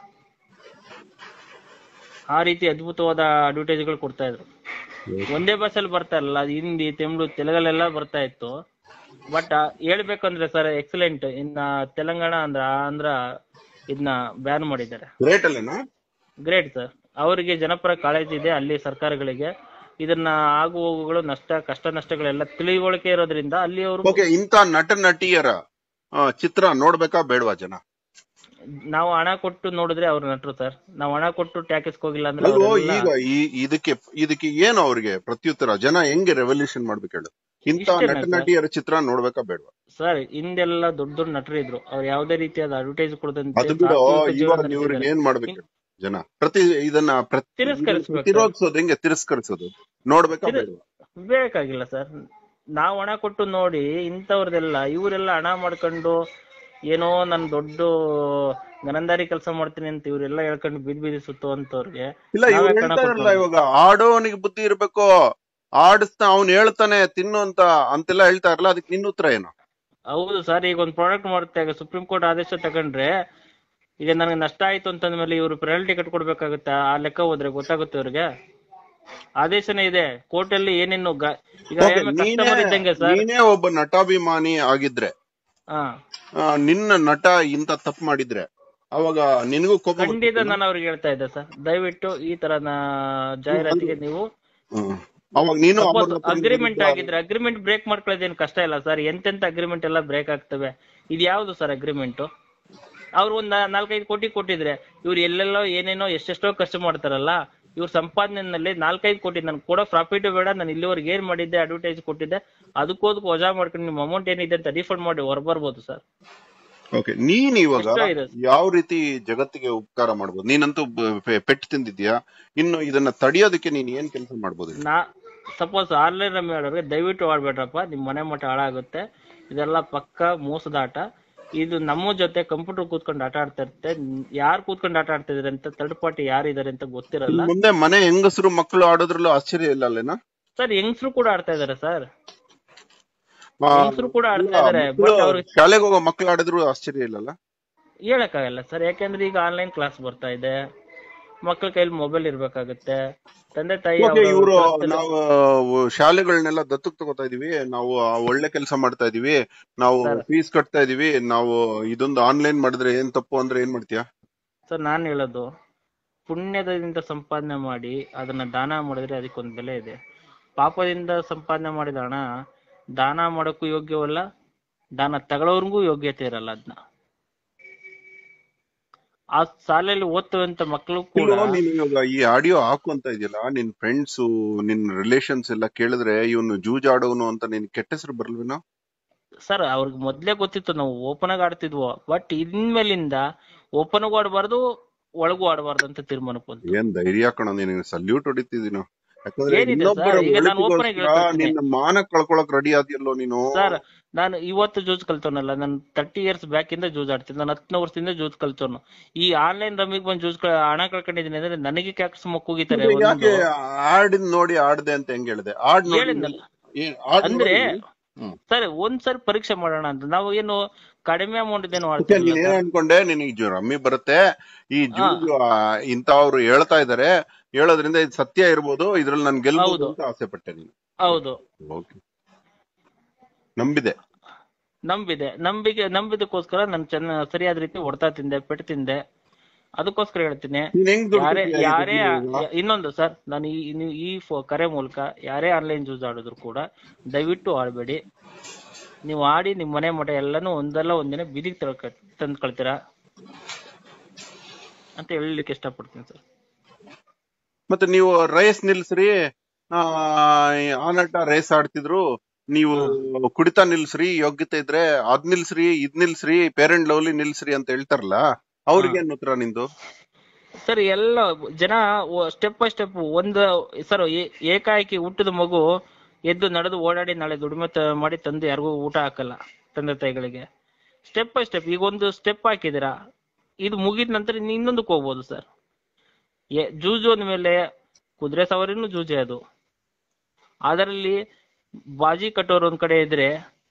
S1: ಆ ರೀತಿ ಅದ್ಭುತವಾದ ಅಡ್ವರ್ಟೈಸ್ಗಳು ಕೊಡ್ತಾ ಇದ್ರು ಒಂದೇ ಭಾಷೆಯಲ್ಲಿ ಬರ್ತಾ ಇರಲ್ಲ ಅದು ಹಿಂದಿ ತಮಿಳು ತೆಲುಗಲ್ಲೆಲ್ಲ ಬರ್ತಾ ಇತ್ತು ಬಟ್ ಹೇಳ್ಬೇಕಂದ್ರೆ ಸರ್ ಎಕ್ಸಲೆಂಟ್ ಇನ್ನ ತೆಲಂಗಾಣ ಅಂದ್ರ ಆಂಧ್ರ ಇದನ್ನ ಬ್ಯಾನ್ ಮಾಡಿದ್ದಾರೆ
S2: ಗ್ರೇಟ್ ಅಲ್ಲೇನಾ
S1: ಗ್ರೇಟ್ ಸರ್ ಅವರಿಗೆ ಜನಪರ ಕಾಳಜಿ ಇದೆ ಅಲ್ಲಿ ಸರ್ಕಾರಗಳಿಗೆ ಇದನ್ನ ಆಗು ಹೋಗುಗಳು ನಷ್ಟ ಕಷ್ಟ ನಷ್ಟಗಳೆಲ್ಲ ತಿಳಿವಳಿಕೆ ಇರೋದ್ರಿಂದ ಅಲ್ಲಿ ಅವರು
S2: ಓಕೆ ಇಂತ ನಟ ನಟಿಯರ ಆ, ಚಿತ್ರ ನೋಡ್ಬೇಕಾ ಬೇಡವಾ ಜನ
S1: ನಾವು ಹಣ ಕೊಟ್ಟು ನೋಡಿದ್ರೆ ಅವ್ರ ನಟರು ಸರ್ ನಾವು ಹಣ ಕೊಟ್ಟು ಟ್ಯಾಕ್ಸ್ ಹೋಗಿಲ್ಲ ಅಂದ್ರೆ
S2: ಅಲ್ವೋ
S1: ಅವ್ರೆಲ್ಲ
S2: ಈಗ ಈ ಇದಕ್ಕೆ ಇದಕ್ಕೆ ಏನು ಅವ್ರಿಗೆ ಪ್ರತ್ಯುತ್ತರ ಜನ ಹೆಂಗೆ ರೆವಲ್ಯೂಷನ್ ಮಾಡ್ಬೇಕು ಹೇಳು ಇಂತ
S1: ಇಷ್ಟೇನಾ
S2: ನಟ
S1: ಸರ್?
S2: ನಟಿಯರ ಚಿತ್ರ ನೋಡ್ಬೇಕಾ ಬೇಡವಾ
S1: ಸರ್ ಹಿಂದೆಲ್ಲ ದೊಡ್ಡ ದೊಡ್ಡ ನಟರು ಇದ್ರು ಅವ್ರು ಯಾವುದೇ ರೀತಿಯಾದ ಅಡ್ವರ್ಟೈಸ್ ಕೊಡದಂತೆ
S2: ಅದು ಬಿಡು
S1: ಸಾತ್ವಿಕ ಜೀವನ
S2: ಇವಾಗ
S1: ನಡೆಸಿದ್ದಾರೆ.
S2: ಇವ್ರಿಗೆ ಏನ್ ಮಾಡ್ಬೇಕು ಹೇಳು? ಜನ ಪ್ರತಿ ಇದನ್ನ ಪ್ರತಿ
S1: ತಿರಸ್ಕರಿಸ್ಬೇಕು.
S2: ಪ್ರತಿರೋಧಿಸೋದು ಹೆಂಗೆ ತಿರಸ್ಕರಿಸೋದು ನೋಡ್ಬೇಕಾ
S1: ತಿರು-
S2: ಬೇಡವಾ
S1: ಬೇಕಾಗಿಲ್ಲ ಸರ್ ನಾವು ಹಣ ಕೊಟ್ಟು ನೋಡಿ ಇಂಥವ್ರದೆಲ್ಲ ಇವರೆಲ್ಲ ಹಣ ಮಾಡ್ಕೊಂಡು ಏನೋ ನನ್ ದೊಡ್ಡ ಗನಂದಾರಿ ಕೆಲಸ ಮಾಡ್ತೀನಿ ಅಂತ ಇವರೆಲ್ಲ ಹೇಳ್ಕೊಂಡು ಬೀದಿ ಬೀದಿ ಸುತ್ತುವಂತವ್ರಿಗೆ
S2: ಇಲ್ಲ
S1: ನಾವೇ
S2: ಇವ್ರು
S1: ಕಣ
S2: ಹೇಳ್ತಾರಲ್ಲ
S1: ಕೊಟ್ಟು
S2: ಇವಾಗ ಆಡೋನಿಗೆ ಬುದ್ಧಿ ಇರ್ಬೇಕು ಆಡಿಸ್ತಾ ಅವ್ನು ಹೇಳ್ತಾನೆ ತಿನ್ನು ಅಂತ ಅಂತೆಲ್ಲ ಹೇಳ್ತಾ ಇರಲ್ಲ ಅದಕ್ಕೆ ನಿನ್ನ ಉತ್ತರ ಏನು
S1: ಹೌದು ಸರ್ ಈಗ ಒಂದು ಪ್ರಾಡಕ್ಟ್ ಮಾಡುತ್ತೆ ಈಗ ಸುಪ್ರೀಂ ಕೋರ್ಟ್ ಆದೇಶ ತಗೊಂಡ್ರೆ ಈಗ ನನಗೆ ನಷ್ಟ ಆಯ್ತು ಅಂತಂದ್ಮೇಲೆ ಇವರು ಪೆನಾಲ್ಟಿ ಕಟ್ಕೊಡ್ಬೇಕಾಗುತ್ತೆ ಆ ಲೆಕ್ಕ ಹೋದ್ರೆ ಗೊತ್ತಾಗುತ್ತೆ ಇವ್ರಿಗೆ ಆದೇಶನೇ ಇದೆ ಕೋರ್ಟ್ ಅಲ್ಲಿ ಏನೇನು ಗ- ಈಗ
S2: Okay, ನೀನೇ
S1: ಕಸ್ಟಮರ್ ಇದ್ದಂಗೆ ಸರ್
S2: ನೀನೇ ಒಬ್ಬ ನಟಾಭಿಮಾನಿ ಆಗಿದ್ರೆ
S1: ಹಾ
S2: ಆ, ನಿನ್ನ ನಟ ಇಂತ ತಪ್ಪು ಮಾಡಿದ್ರೆ ಅವಾಗ ನಿನಗೂ ಕೋಪ
S1: ಖಂಡಿತ
S2: ಬರ್ತಿತ್ತು.
S1: ನಾನು ಅವ್ರಿಗೆ ಹೇಳ್ತಾ ಇದ್ದೆ ಸರ್ ದಯವಿಟ್ಟು ಈ ತರ ಜಾಹೀರಾತಿಗೆ ನೀವು
S2: ಹ್ಮ್. ಅವಾಗ ನೀನು ಅಮರ್ನಾಥ್
S1: ಅಗ್ರಿಮೆಂಟ್
S2: ವಿರುದ್ಧ-
S1: ಆಗಿದ್ರೆ ಅಗ್ರಿಮೆಂಟ್ ಬ್ರೇಕ್ ಮಾಡ್ಕೊಳ್ಳೋದೇನು ಕಷ್ಟ ಇಲ್ಲ ಸರ್ ಎಂತೆಂತ ಅಗ್ರಿಮೆಂಟ್ ಎಲ್ಲ ಬ್ರೇಕ್ ಆಗ್ತವೆ ಇದು ಯಾವ್ದು ಸರ್ ಅಗ್ರಿಮೆಂಟ್ ಅವ್ರು ಒಂದ್ ನಾ- ನಾಲ್ಕೈದು ಕೋಟಿ ಕೊಟ್ಟಿದ್ರೆ ಇವ್ರು ಎಲ್ಲೆಲ್ಲೋ ಏನೇನೋ ಎಷ್ಟೆಷ್ಟೋ ಖರ್ಚು ಮಾಡ್ತಾರಲ್ಲ ಇವ್ರ ಸಂಪಾದನೆಯಲ್ಲಿ ನಾಲ್ಕೈದು ಕೋಟಿ ನನ್ ಕೊಡೋ ಪ್ರಾಫಿಟ್ ಬೇಡ ನಾನು ಇಲ್ಲಿವರೆಗೆ ಏನ್ ಮಾಡಿದ್ದೆ ಅಡ್ವರ್ಟೈಸ್ ಕೊಟ್ಟಿದ್ದೆ ಅದಕ್ಕೋದಕ್ಕೆ ವಜಾ ಮಾಡ್ಕೊಂಡು ನಿಮ್ಮ ಅಮೌಂಟ್ ಏನಿದೆ ಅಂತ ರಿಫಂಡ್ ಮಾಡಿ ಹೊರಬರ್ಬೋದು ಸರ್
S2: ಓಕೆ ನೀನ್ ಇವಾಗ
S1: ಎಷ್ಟೋ ಇದೆ.
S2: ಯಾವ ರೀತಿ ಜಗತ್ತಿಗೆ ಉಪಕಾರ ಮಾಡ್ಬೋದು ನೀನಂತೂ ಬ- ಪೆ- ಪೆಟ್ಟು ತಿಂದಿದ್ಯಾ ಇನ್ನು ಇದನ್ನ ತಡೆಯೋದಕ್ಕೆ ನೀನ್ ಏನ್ ಕೆಲಸ ಮಾಡ್ಬೋದು
S1: ನಾ ಸಪೋಸ್ ಆನ್ಲೈನ್ ರಮ್ಮಿ ಆಡೋರಿಗೆ ದಯವಿಟ್ಟು ಆಡ್ಬೇಡ್ರಪ್ಪ ನಿಮ್ ಮನೆ ಮಠ ಹಾಳಾಗುತ್ತೆ ಇದೆಲ್ಲ ಪಕ್ಕ ಮೋಸದ ಆಟ ಇದು ನಮ್ಮ ಜೊತೆ ಕಂಪ್ಯೂಟರ್ ಕೂತ್ಕೊಂಡು ಆಟ ಆಡ್ತಾ ಇರುತ್ತೆ ಯಾರು ಕೂತ್ಕೊಂಡು ಆಟ ಆಡ್ತಿದಾರೆ ಅಂತ ಥರ್ಡ್ ಪಾರ್ಟಿ ಯಾರು ಇದಾರೆ ಅಂತ ಗೊತ್ತಿರಲ್ಲ
S2: ಇನ್ ಮುಂದೆ ಮನೆ ಹೆಂಗಸರು ಮಕ್ಕಳು ಆಡೋದ್ರಲ್ಲೂ ಆಶ್ಚರ್ಯ ಇಲ್ಲ ಅಲ್ಲೇನಾ
S1: ಸರ್ ಹೆಂಗಸರು ಕೂಡ ಆಡ್ತಾ ಇದಾರೆ ಸರ್
S2: ಆ,
S1: ಹೆಂಗಸರು ಕೂಡ ಆಡ್ತಾ
S2: ಇಲ್ಲ,
S1: ಇದಾರೆ
S2: ಮಕ್ಳು
S1: ಬಟ್ ಅವ್ರಿಗೆ
S2: ಶಾಲೆಗೆ ಹೋಗೋ ಮಕ್ಕಳು ಆಡಿದ್ರು ಆಶ್ಚರ್ಯ ಇಲ್ಲಲ್ಲ
S1: ಹೇಳಕ್ಕಾಗಲ್ಲ ಸರ್ ಯಾಕಂದ್ರೆ ಈಗ ಆನ್ಲೈನ್ ಕ್ಲಾಸ್ ಬರ್ತಾ ಇದೆ ಮಕ್ಳ ಕೈಲಿ ಮೊಬೈಲ್ ಇರ್ಬೇಕಾಗುತ್ತೆ ತಂದೆ ತಾಯಿ
S2: ಓಕೆ
S1: ಅವ್ರ
S2: ಇವರು
S1: ಕೆಲಸದಲ್ಲಿ-
S2: ನಾವು ಶಾಲೆಗಳನ್ನೆಲ್ಲ ದತ್ತಕ್ ತಗೋತಾ ಇದೀವಿ ನಾವು ಆ ಒಳ್ಳೆ ಕೆಲಸ ಮಾಡ್ತಾ ಇದೀವಿ ನಾವು
S1: ಸರ್.
S2: ಫೀಸ್ ಕಟ್ತಾ ಇದೀವಿ ನಾವು ಇದೊಂದು ಆನ್ಲೈನ್ ಮಾಡಿದ್ರೆ ಏನ್ ತಪ್ಪು ಅಂದ್ರೆ ಏನ್ ಮಾಡ್ತೀಯಾ
S1: ಸರ್ ನಾನು ಹೇಳೋದು ಪುಣ್ಯದಿಂದ ಸಂಪಾದನೆ ಮಾಡಿ ಅದನ್ನ ದಾನ ಮಾಡಿದ್ರೆ ಅದಕ್ಕೊಂದು ಬೆಲೆ ಇದೆ ಪಾಪದಿಂದ ಸಂಪಾದನೆ ಮಾಡಿದ ಹಣ ದಾನ ಮಾಡೋಕ್ಕೂ ಯೋಗ್ಯವಲ್ಲ ದಾನ ತಗೊಳ್ಳೋರ್ಗೂ ಯೋಗ್ಯತೆ ಇರಲ್ಲ ಅದನ್ನ ಆ ಶಾಲೆಯಲ್ಲಿ ಓದ್ತವಂತ ಮಕ್ಕಳು ಕೂಡ
S2: ಇಲ್ವೋ ನೀನು ಇವಾಗ ಈ ಆಡಿಯೋ ಹಾಕು ಅಂತ ಇದೆಯಲ್ಲ ನಿನ್ ಫ್ರೆಂಡ್ಸ್ ನಿನ್ ರಿಲೇಷನ್ಸ್ ಎಲ್ಲ ಕೇಳಿದ್ರೆ ಇವನು ಜೂಜಾಡೋನು ಅಂತ ನಿನ್ ಕೆಟ್ಟ ಹೆಸರು ಬರ್ಲ್ವೇನೋ
S1: ಸರ್ ಅವ್ರಿಗೆ ಮೊದ್ಲೇ ಗೊತ್ತಿತ್ತು ನಾವು ಓಪನ್ ಆಗಿ ಆಡ್ತಿದ್ವು ಬಟ್ ಇನ್ಮೇಲಿಂದ ಓಪನ್ ಆಗೂ ಆಡಬಾರ್ದು ಒಳಗೂ ಆಡಬಾರ್ದು ಅಂತ ತೀರ್ಮಾನಕ್ಕೆ ಬಂತು
S2: ಏನ್ ಧೈರ್ಯ ಕಣ ನಿನಗೆ ಸಲ್ಯೂಟ್ ಹೊಡಿತಿದೀನೋ ಯಾಕಂದ್ರೆ
S1: ಏನಿದೆ
S2: ಇನ್ನೊಬ್ಬರ
S1: sir, ಈಗ ನಾನು open ಆಗಿ
S2: ಒಳಿತಿಗೋಸ್ಕರ
S1: ಹೇಳ್ತಾ ಇದ್ದೀನಿ.
S2: ನಿನ್ನ ಮಾನ ಕಳ್ಕೊಳಕ್ ರೆಡಿ ಆದಿಯಲ್ಲೋ ನೀನು
S1: ಸರ್ ನಾನು ಇವತ್ತು ಜೂಜ್ ಕಲ್ತವನಲ್ಲ ನಾನು ತರ್ಟಿ ಇಯರ್ಸ್ ಬ್ಯಾಕ್ ಇಂದ ಜೂಜ್ ಆಡ್ತೀನಿ ನಾನು ಹತ್ತನೇ ವರ್ಷದಿಂದ ಜೂಜ್ ಕಲ್ತವನು ಈ ಆನ್ಲೈನ್ ರಮ್ಮಿಗೆ ಬಂದು ಜೂಜ್ ಕ- ಹಣ ಕಳ್ಕೊಂಡಿದ್ದೀನಿ ಅಂದ್ರೆ ನನಗೆ ಕ್ಯಾಕ್ಸ್ ಮಕ್ಕೂಗಿತಾರೆ
S2: ಮತ್ತೆ ಯಾಕೆ ಆಡಿದ್ ನೋಡಿ ಆಡ್ದೆ ಅಂತ ಹೆಂಗ್ ಹೇಳ್ದೆ ಆಡ್ ನೋಡಿ
S1: ಹೇಳಿದ್ನಲ್ಲ.
S2: ಏನ್ ಆಡ್
S1: ಅಂದ್ರೆ
S2: ನೋಡಿ- ಹ್ಮ್.
S1: ಸರ್ ಒಂದ್ ಸರಿ ಪರೀಕ್ಷೆ ಮಾಡೋಣ ಅಂತ ನಾವು ಏನು ಕಡಿಮೆ ಅಮೌಂಟ್ ಇದೇನು
S2: ಮತ್ತೆ
S1: ಆಡ್ತಿಲ್ಲ
S2: ನೀನ್ ಏನ್ ಅನ್ಕೊಂಡೆ ನಿನಗೆ ಜು- ರಮ್ಮಿ ಬರುತ್ತೆ ಈ ಜೂಜು ಇಂಥವ್ರು ಹೇಳ್ತಾ ಇದಾರೆ ಹೇಳೋದ್ರಿಂದ ಇದು ಸತ್ಯ ಇರ್ಬೋದು ಇದ್ರಲ್ಲಿ ನನ್ ಗೆಲ್ಬಹುದು
S1: ಹೌದು.
S2: ಅಂತ ಆಸೆ ಪಟ್ಟೆ ನೀನು
S1: ಹೌದು
S2: ಓಕೆ ನಂಬಿದೆ
S1: ನಂಬಿದೆ ನಂಬಿಕೆ ನಂಬಿದಕ್ಕೋಸ್ಕರ ನಾನು ಚೆನ್ನ ಸರಿಯಾದ ರೀತಿ ಹೊಡ್ತಾ ತಿಂದೆ ಪೆಟ್ಟು ತಿಂದೆ ಅದಕ್ಕೋಸ್ಕರ ಹೇಳ್ತೀನಿ
S2: ನೀನ್ ಹೆಂಗ್ ದುಡ್ಡು
S1: ಯಾರೇ
S2: ಕೊಡ್ತೀಯ
S1: ಯಾರೇ
S2: ಇದಕ್ಕೆ ಇವಾಗ?
S1: ಇನ್ನೊಂದು ಸರ್ ನಾನು ಈ ನೀವು ಈ ಫೋ- ಕರೆ ಮೂಲಕ ಯಾರೇ ಆನ್ಲೈನ್ ಯೂಸ್ ಆಡಿದ್ರು ಕೂಡ ದಯವಿಟ್ಟು ಆಡ್ಬೇಡಿ ನೀವು ಆಡಿ ನಿಮ್ ಮನೆ ಮಠ ಎಲ್ಲಾನು ಒಂದಲ್ಲ ಒಂದಿನ ಬೀದಿಗೆ ತಳ್ಕ ತಂದ್ಕೊಳ್ತೀರಾ ಅಂತ ಹೇಳಲಿಕ್ಕೆ ಇಷ್ಟಪಡ್ತೀನಿ ಸರ್
S2: ಮತ್ತೆ ನೀವು ರೇಸ್ ನಿಲ್ಸ್ರಿ ಆ ಆನಟ ರೇಸ್ ಆಡ್ತಿದ್ರು ನೀವು ಕುಡಿತ ನಿಲ್ಸ್ರಿ ಯೋಗ್ಯತೆ ಇದ್ರೆ ಅದ್ ನಿಲ್ಸ್ರಿ ಇದ್ ನಿಲ್ಸ್ರಿ ಪೇರೆಂಟ್ ಲವ್ಲಿ ನಿಲ್ಸ್ರಿ ಅಂತ ಹೇಳ್ತಾರಲ್ಲ ಅವ್ರಿಗೇನ್ ಉತ್ತರ ನಿಂದು
S1: ಸರ್ ಎಲ್ಲ ಜನ ಸ್ಟೆಪ್ ಬೈ ಸ್ಟೆಪ್ ಒಂದು ಸರ್ ಏಕಾಏಕಿ ಹುಟ್ಟಿದ ಮಗು ಎದ್ದು ನಡೆದು ಓಡಾಡಿ ನಾಳೆ ದುಡಿಮೆ ತ- ಮಾಡಿ ತಂದು ಯಾರಿಗೂ ಊಟ ಹಾಕಲ್ಲ ತಂದೆ ತಾಯಿಗಳಿಗೆ ಸ್ಟೆಪ್ ಬೈ ಸ್ಟೆಪ್ ಈಗ ಒಂದು ಸ್ಟೆಪ್ ಹಾಕಿದಿರಾ ಇದು ಮುಗಿದ ನಂತರ ಇನ್ನು ಇನ್ನೊಂದಕ್ಕೆ ಹೋಗ್ಬೋದು ಸರ್ ಜೂಜು ಅಂದ್ಮೇಲೆ ಕುದುರೆ ಸವಾರಿನೂ ಜೂಜೆ ಅದು ಅದರಲ್ಲಿ ಬಾಜಿ ಕಟ್ಟೋರು ಒಂದ್ ಕಡೆ ಇದ್ರೆ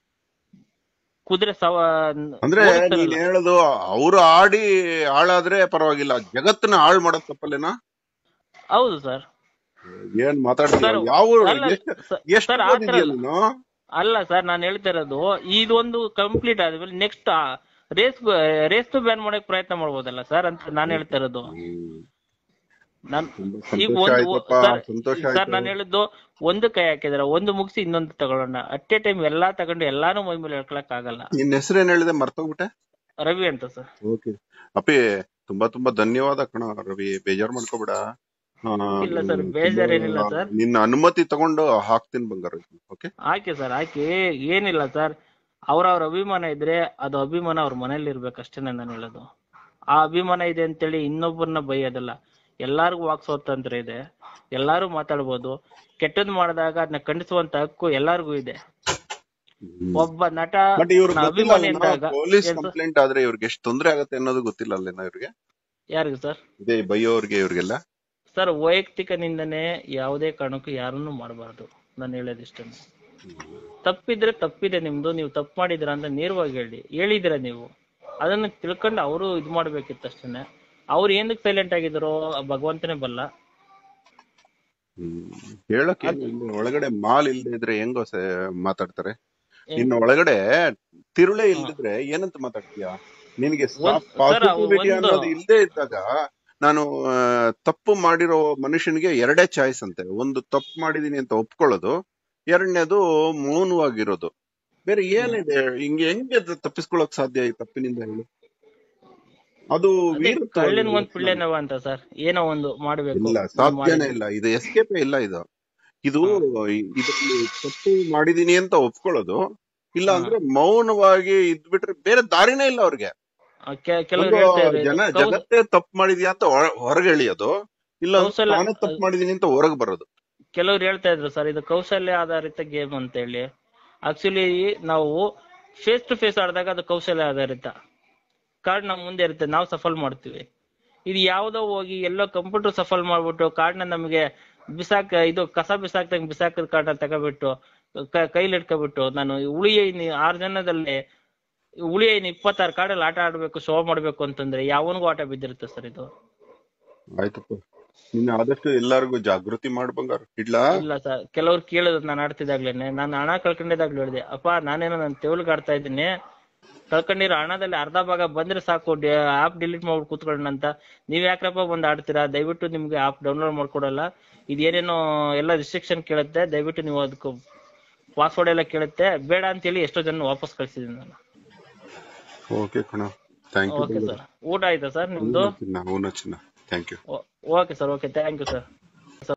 S1: ಕುದುರೆ ಸವ
S2: ಅಂದ್ರೆ
S1: ಓಡಿಸ್ತಾರಲ್ಲ.
S2: ನೀನ್ ಹೇಳೋದು ಅವ್ರು ಆಡಿ ಹಾಳಾದ್ರೆ ಪರವಾಗಿಲ್ಲ ಜಗತ್ತನ್ನ ಹಾಳ್ ಮಾಡೋದ್ ತಪ್ಪಲ್ಲೇನಾ
S1: ಹೌದು ಸರ್
S2: ಏನ್ ಮಾತಾಡ್ತೀಯ
S1: ಸರ್,
S2: ಯಾವ
S1: ಅಲ್ಲ,
S2: ಎಷ್ಟು
S1: ಸ-
S2: ಎಷ್ಟು
S1: ಸರ್, ಆ ಥರ
S2: ಓದಿದ್ಯಾ
S1: ಅಲ್ಲ.
S2: ನೀನು
S1: ಅಲ್ಲ ಸರ್ ನಾನು ಹೇಳ್ತಾ ಇರೋದು ಇದೊಂದು ಕಂಪ್ಲೀಟ್ ಆದ್ಮೇಲೆ ನೆಕ್ಸ್ಟ್ ರೇಸ್ ರೇಸ್ ಬ್ಯಾನ್ ಮಾಡಕ್ ಪ್ರಯತ್ನ ಮಾಡ್ಬೋದಲ್ಲ ಸರ್ ಅಂತ ನಾನು ಹೇಳ್ತಾ ಇರೋದು
S2: ಹ್ಮ್.
S1: ನಾನ್
S2: ತುಂಬಾ
S1: ಈಗ
S2: ಸಂತೋಷ
S1: ಒಂದು
S2: ಆಯ್ತಪ್ಪ
S1: ಸರ್
S2: ಸಂತೋಷ
S1: ಸರ್
S2: ಆಯ್ತು
S1: ನಾನು ಹೇಳಿದ್ದು ಒಂದು ಕೈ ಹಾಕಿದಾರೆ ಒಂದು ಮುಗಿಸಿ ಇನ್ನೊಂದು ತಗೊಳ್ಳೋಣ ಅಟ್ ಎ ಟೈಮ್ ಎಲ್ಲಾ ತಗೊಂಡು ಎಲ್ಲಾನು ಮೈ ಮೇಲೆ ಹೇಳ್ಕೊಳಕ್ ಆಗಲ್ಲ
S2: ನಿನ್ ಹೆಸರೇನ್ ಹೇಳಿದೆ ಮರ್ತೋಗ್ಬಿಟ್ಟೆ
S1: ರವಿ ಅಂತ ಸರ್
S2: ಓಕೆ ಅಪ್ಪಿ ತುಂಬಾ ತುಂಬಾ ಧನ್ಯವಾದ ಕಣ ರವಿ ಬೇಜಾರ್ ಮಾಡ್ಕೋಬೇಡ ಆ,
S1: ಇಲ್ಲ sir, ಬೇಜಾರೇನಿಲ್ಲ sir.
S2: ನಿನ್ನ ಅನುಮತಿ ತಗೊಂಡು ಹಾಕ್ತೀನಿ ಬಂಗಾರ ಓಕೆ
S1: ಹಾಕಿ ಸರ್ ಹಾಕಿ ಏನಿಲ್ಲ ಸರ್ ಅವ್ರವ್ರ ಅಭಿಮಾನ ಇದ್ರೆ ಅದು ಅಭಿಮಾನ ಅವ್ರ ಮನೇಲಿ ಇರ್ಬೇಕಷ್ಟೇನೆ ನಾನು ಹೇಳೋದು ಆ ಅಭಿಮಾನ ಇದೆ ಅಂತೇಳಿ ಇನ್ನೊಬ್ಬರನ್ನ ಬೈಯೋದಲ್ಲ ಎಲ್ಲಾರ್ಗು ವಾಕ್ ಸ್ವಾತಂತ್ರ್ಯ ಇದೆ ಎಲ್ಲಾರು ಮಾತಾಡ್ಬೋದು ಕೆಟ್ಟದ್ ಮಾಡಿದಾಗ ಅದನ್ನ ಖಂಡಿಸುವಂತ ಹಕ್ಕು ಎಲ್ಲಾರ್ಗೂ ಇದೆ ಒಬ್ಬ ನಟ
S2: ಬಟ್ ಇವ್ರು
S1: ನ ಅಭಿಮಾನಿ ಅಂದಾಗ
S2: ಪೊಲೀಸ್
S1: ಏನ್ sir?
S2: ಕಂಪ್ಲೇಂಟ್ ಆದ್ರೆ ಇವ್ರಿಗೆ ಎಷ್ಟು ತೊಂದ್ರೆ ಆಗತ್ತೆ ಅನ್ನೋದು ಗೊತ್ತಿಲ್ಲ ಅಲ್ಲೇನಾ ಇವ್ರಿಗೆ
S1: ಯಾರಿಗೂ ಸರ್
S2: ಇದೇ ಬೈಯೋರ್ಗೆ ಇವ್ರಿಗೆಲ್ಲ
S1: ಸರ್ ವೈಯಕ್ತಿಕ ನಿಂದನೆ ಯಾವುದೇ ಕಾರಣಕ್ಕೂ ಯಾರನ್ನು ಮಾಡಬಾರ್ದು ನಾನು ಹೇಳೋದಿಷ್ಟೇ ತಪ್ಪಿದ್ರೆ ತಪ್ಪಿದೆ ನಿಮ್ದು ನೀವು ತಪ್ಪು ಮಾಡಿದಿರ ಅಂತ ನೇರವಾಗಿ ಹೇಳಿ ಹೇಳಿದಿರ ನೀವು ಅದನ್ನ ತಿಳ್ಕೊಂಡು ಅವರು ಇದು ಮಾಡ್ಬೇಕಿತ್ತು ಅಷ್ಟೇನೆ ಅವ್ರು ಏನಕ್ಕೆ ಸೈಲೆಂಟ್ ಆಗಿದಾರೋ ಆ ಭಗವಂತನೇ ಬಲ್ಲ
S2: ಹ್ಮ್ ಹೇಳಕ್ ಏನು ಇಲ್ಲ. ಒಳಗಡೆ ಮಾಲ್ ಇಲ್ದೇ ಇದ್ರೆ ಹೆಂಗೋ ಸೆ- ಮಾತಾಡ್ತಾರೆ ಇನ್ನು ಒಳಗಡೆ ತಿರುಳೆ ಇಲ್ದಿದ್ರೆ ಏನಂತ ಮಾತಾಡ್ತೀಯ ನಿನಗೆ
S1: ಒಂದ್- sir,
S2: ಪಾಸಿಟಿವಿಟಿ
S1: ಒಂದು-
S2: ಅನ್ನೋದು ಇಲ್ದೇ ಇದ್ದಾಗ ನಾನು ಆ, ತಪ್ಪು ಮಾಡಿರೋ ಮನುಷ್ಯನಿಗೆ ಎರಡೇ ಚಾಯ್ಸ್ ಅಂತೆ ಒಂದು ತಪ್ಪು ಮಾಡಿದೀನಿ ಅಂತ ಒಪ್ಕೊಳ್ಳೋದು ಎರಡನೇದು ಮೌನವಾಗಿರೋದು ಬೇರೆ ಏನಿದೆ ಹಿಂಗೆ ಹೆಂಗೆ ಅದು ತಪ್ಪಿಸ್ಕೊಳಕ್ ಸಾಧ್ಯ ಈ ತಪ್ಪಿನಿಂದ ಹೇಳಿ ಅದು ವೀರತ್ವ
S1: ಕಳ್ಳಿನ
S2: ಅಲ್ವಾ?
S1: ಒಂದ್ ಪಿಳ್ಳೆನವ ಅಂತ ಸರ್ ಏನೋ ಒಂದು ಮಾಡ್ಬೇಕು
S2: ಇಲ್ಲ
S1: ಇದು
S2: ಸಾಧ್ಯನೇ
S1: ಮಾಡಿದ್ರೆ.
S2: ಇಲ್ಲ ಇದು ಎಸ್ಕೇಪ್ ಇಲ್ಲ ಇದು ಇದು ಇದರಲ್ಲಿ ತಪ್ಪು ಮಾಡಿದೀನಿ ಅಂತ ಒಪ್ಕೊಳ್ಳೋದು ಇಲ್ಲ ಅಂದ್ರೆ ಮೌನವಾಗಿ ಇದ್ಬಿಟ್ರೆ ಬೇರೆ ದಾರಿನೇ ಇಲ್ಲ ಅವ್ರಿಗೆ
S1: ಆ, ಕೆ- ಕೆಲವ್ರು
S2: ಒಂದು
S1: ಹೇಳ್ತಾ ಇದ್ರು
S2: ಜನ
S1: ಇದು ಕೌ-
S2: ಜಗತ್ತೇ ತಪ್ಪು ಮಾಡಿದ್ಯಾ ಅಂತ ಹೊರ- ಹೊರಗೆ ಎಳಿಯೋದು ಇಲ್ಲ ಅಂದ್ರೆ
S1: ಕೌಶಲ್ಯ-
S2: ನಾನೇ ತಪ್ಪು ಮಾಡಿದೀನಿ ಅಂತ ಹೊರಗೆ ಬರೋದು
S1: ಕೆಲವ್ರು ಹೇಳ್ತಾ ಇದ್ರು ಸರ್ ಇದು ಕೌಶಲ್ಯ ಆಧಾರಿತ ಗೇಮ್ ಅಂತ ಹೇಳಿ ಆಕ್ಚುಲಿ ನಾವು ಫೇಸ್ ಟು ಫೇಸ್ ಆಡಿದಾಗ ಅದು ಕೌಶಲ್ಯ ಆಧಾರಿತ ಕಾರ್ಡ್ ನಮ್ ಮುಂದೆ ಇರುತ್ತೆ ನಾವು ಸಫಲ್ ಮಾಡ್ತೀವಿ ಇದು ಯಾವ್ದೋ ಹೋಗಿ ಎಲ್ಲೋ ಕಂಪ್ಯೂಟರ್ ಸಫಲ್ ಮಾಡ್ಬಿಟ್ಟು ಕಾರ್ಡ್ನ ನಮಗೆ ಬಿಸಾಕ ಇದು ಕಸ ಬಿಸಾಕ್ದಂಗ್ ಬಿಸಾಕದ ಕಾರ್ಡ್ನ ತಗೊಬಿಟ್ಟು ಕ- ಕೈಲಿ ಇಟ್ಕೊಬಿಟ್ಟು ನಾನು ಉಳಿಯ ಆರು ಜನದಲ್ಲಿ ಉಳಿಯ ಇಪ್ಪತ್ತಾರು ಕಾರ್ಡಲ್ಲಿ ಆಟ ಆಡ್ಬೇಕು ಶೋ ಮಾಡ್ಬೇಕು ಅಂತಂದ್ರೆ ಯಾವನಿಗೂ ಆಟ ಬಿದ್ದಿರುತ್ತೆ ಸರ್ ಇದು
S2: ಆಯ್ತಪ್ಪ ನಿನ್ನ ಆದಷ್ಟು ಎಲ್ಲಾರ್ಗು ಜಾಗೃತಿ ಮಾಡ್ ಬಂಗಾರ ಇಡ್ಲಾ
S1: ಇಲ್ಲ ಸರ್ ಕೆಲವ್ರು ಕೇಳಿದ್ರು ನಾನು ಆಡ್ತಿದ್ದಾಗ್ಲೇನೆ ನಾನು ಹಣ ಕಳ್ಕೊಂಡಿದ್ದಾಗ್ಲೂ ಹೇಳಿದೆ ಅಪ್ಪ ನಾನೇನೋ ನಾನು ತೆವಲ್ಗ್ ಆಡ್ತಾ ಇದ್ದೀನಿ ಕಳ್ಕೊಂಡಿರೋ ಹಣದಲ್ಲಿ ಅರ್ಧ ಭಾಗ ಬಂದ್ರೆ ಸಾಕು ಆಪ್ ಡಿಲೀಟ್ ಮಾಡ್ಬಿಟ್ಟು ಕೂತ್ಕೊಳ್ಳೋಣ ಅಂತ ನೀವ್ ಯಾಕ್ರಪ್ಪ ಬಂದ್ ಆಡ್ತೀರಾ ದಯವಿಟ್ಟು ನಿಮ್ಗೆ ಆಪ್ ಡೌನ್ಲೋಡ್ ಮಾಡ್ಕೊಡಲ್ಲ ಇದೇನೇನೋ ಎಲ್ಲ ರಿಸ್ಟ್ರಿಕ್ಷನ್ ಕೇಳುತ್ತೆ ದಯವಿಟ್ಟು ನೀವು ಅದಕ್ಕೆ ಪಾಸ್ವರ್ಡ್ ಎಲ್ಲ ಕೇಳುತ್ತೆ ಬೇಡ ಅಂತೇಳಿ ಎಷ್ಟೋ ಜನ ವಾಪಸ್ ಕಳ್ಸಿದೀನಿ ನಾನು
S2: ಓಕೆ ಕಣ ಥ್ಯಾಂಕ್ ಯು
S1: ಓಕೆ ಸರ್ ಊಟ ಆಯ್ತಾ ಸರ್ ನಿಮ್ದು
S2: ಚಿನ್ನ ಹೂನ ಚಿನ್ನ thank you
S1: okay sir okay thank you sir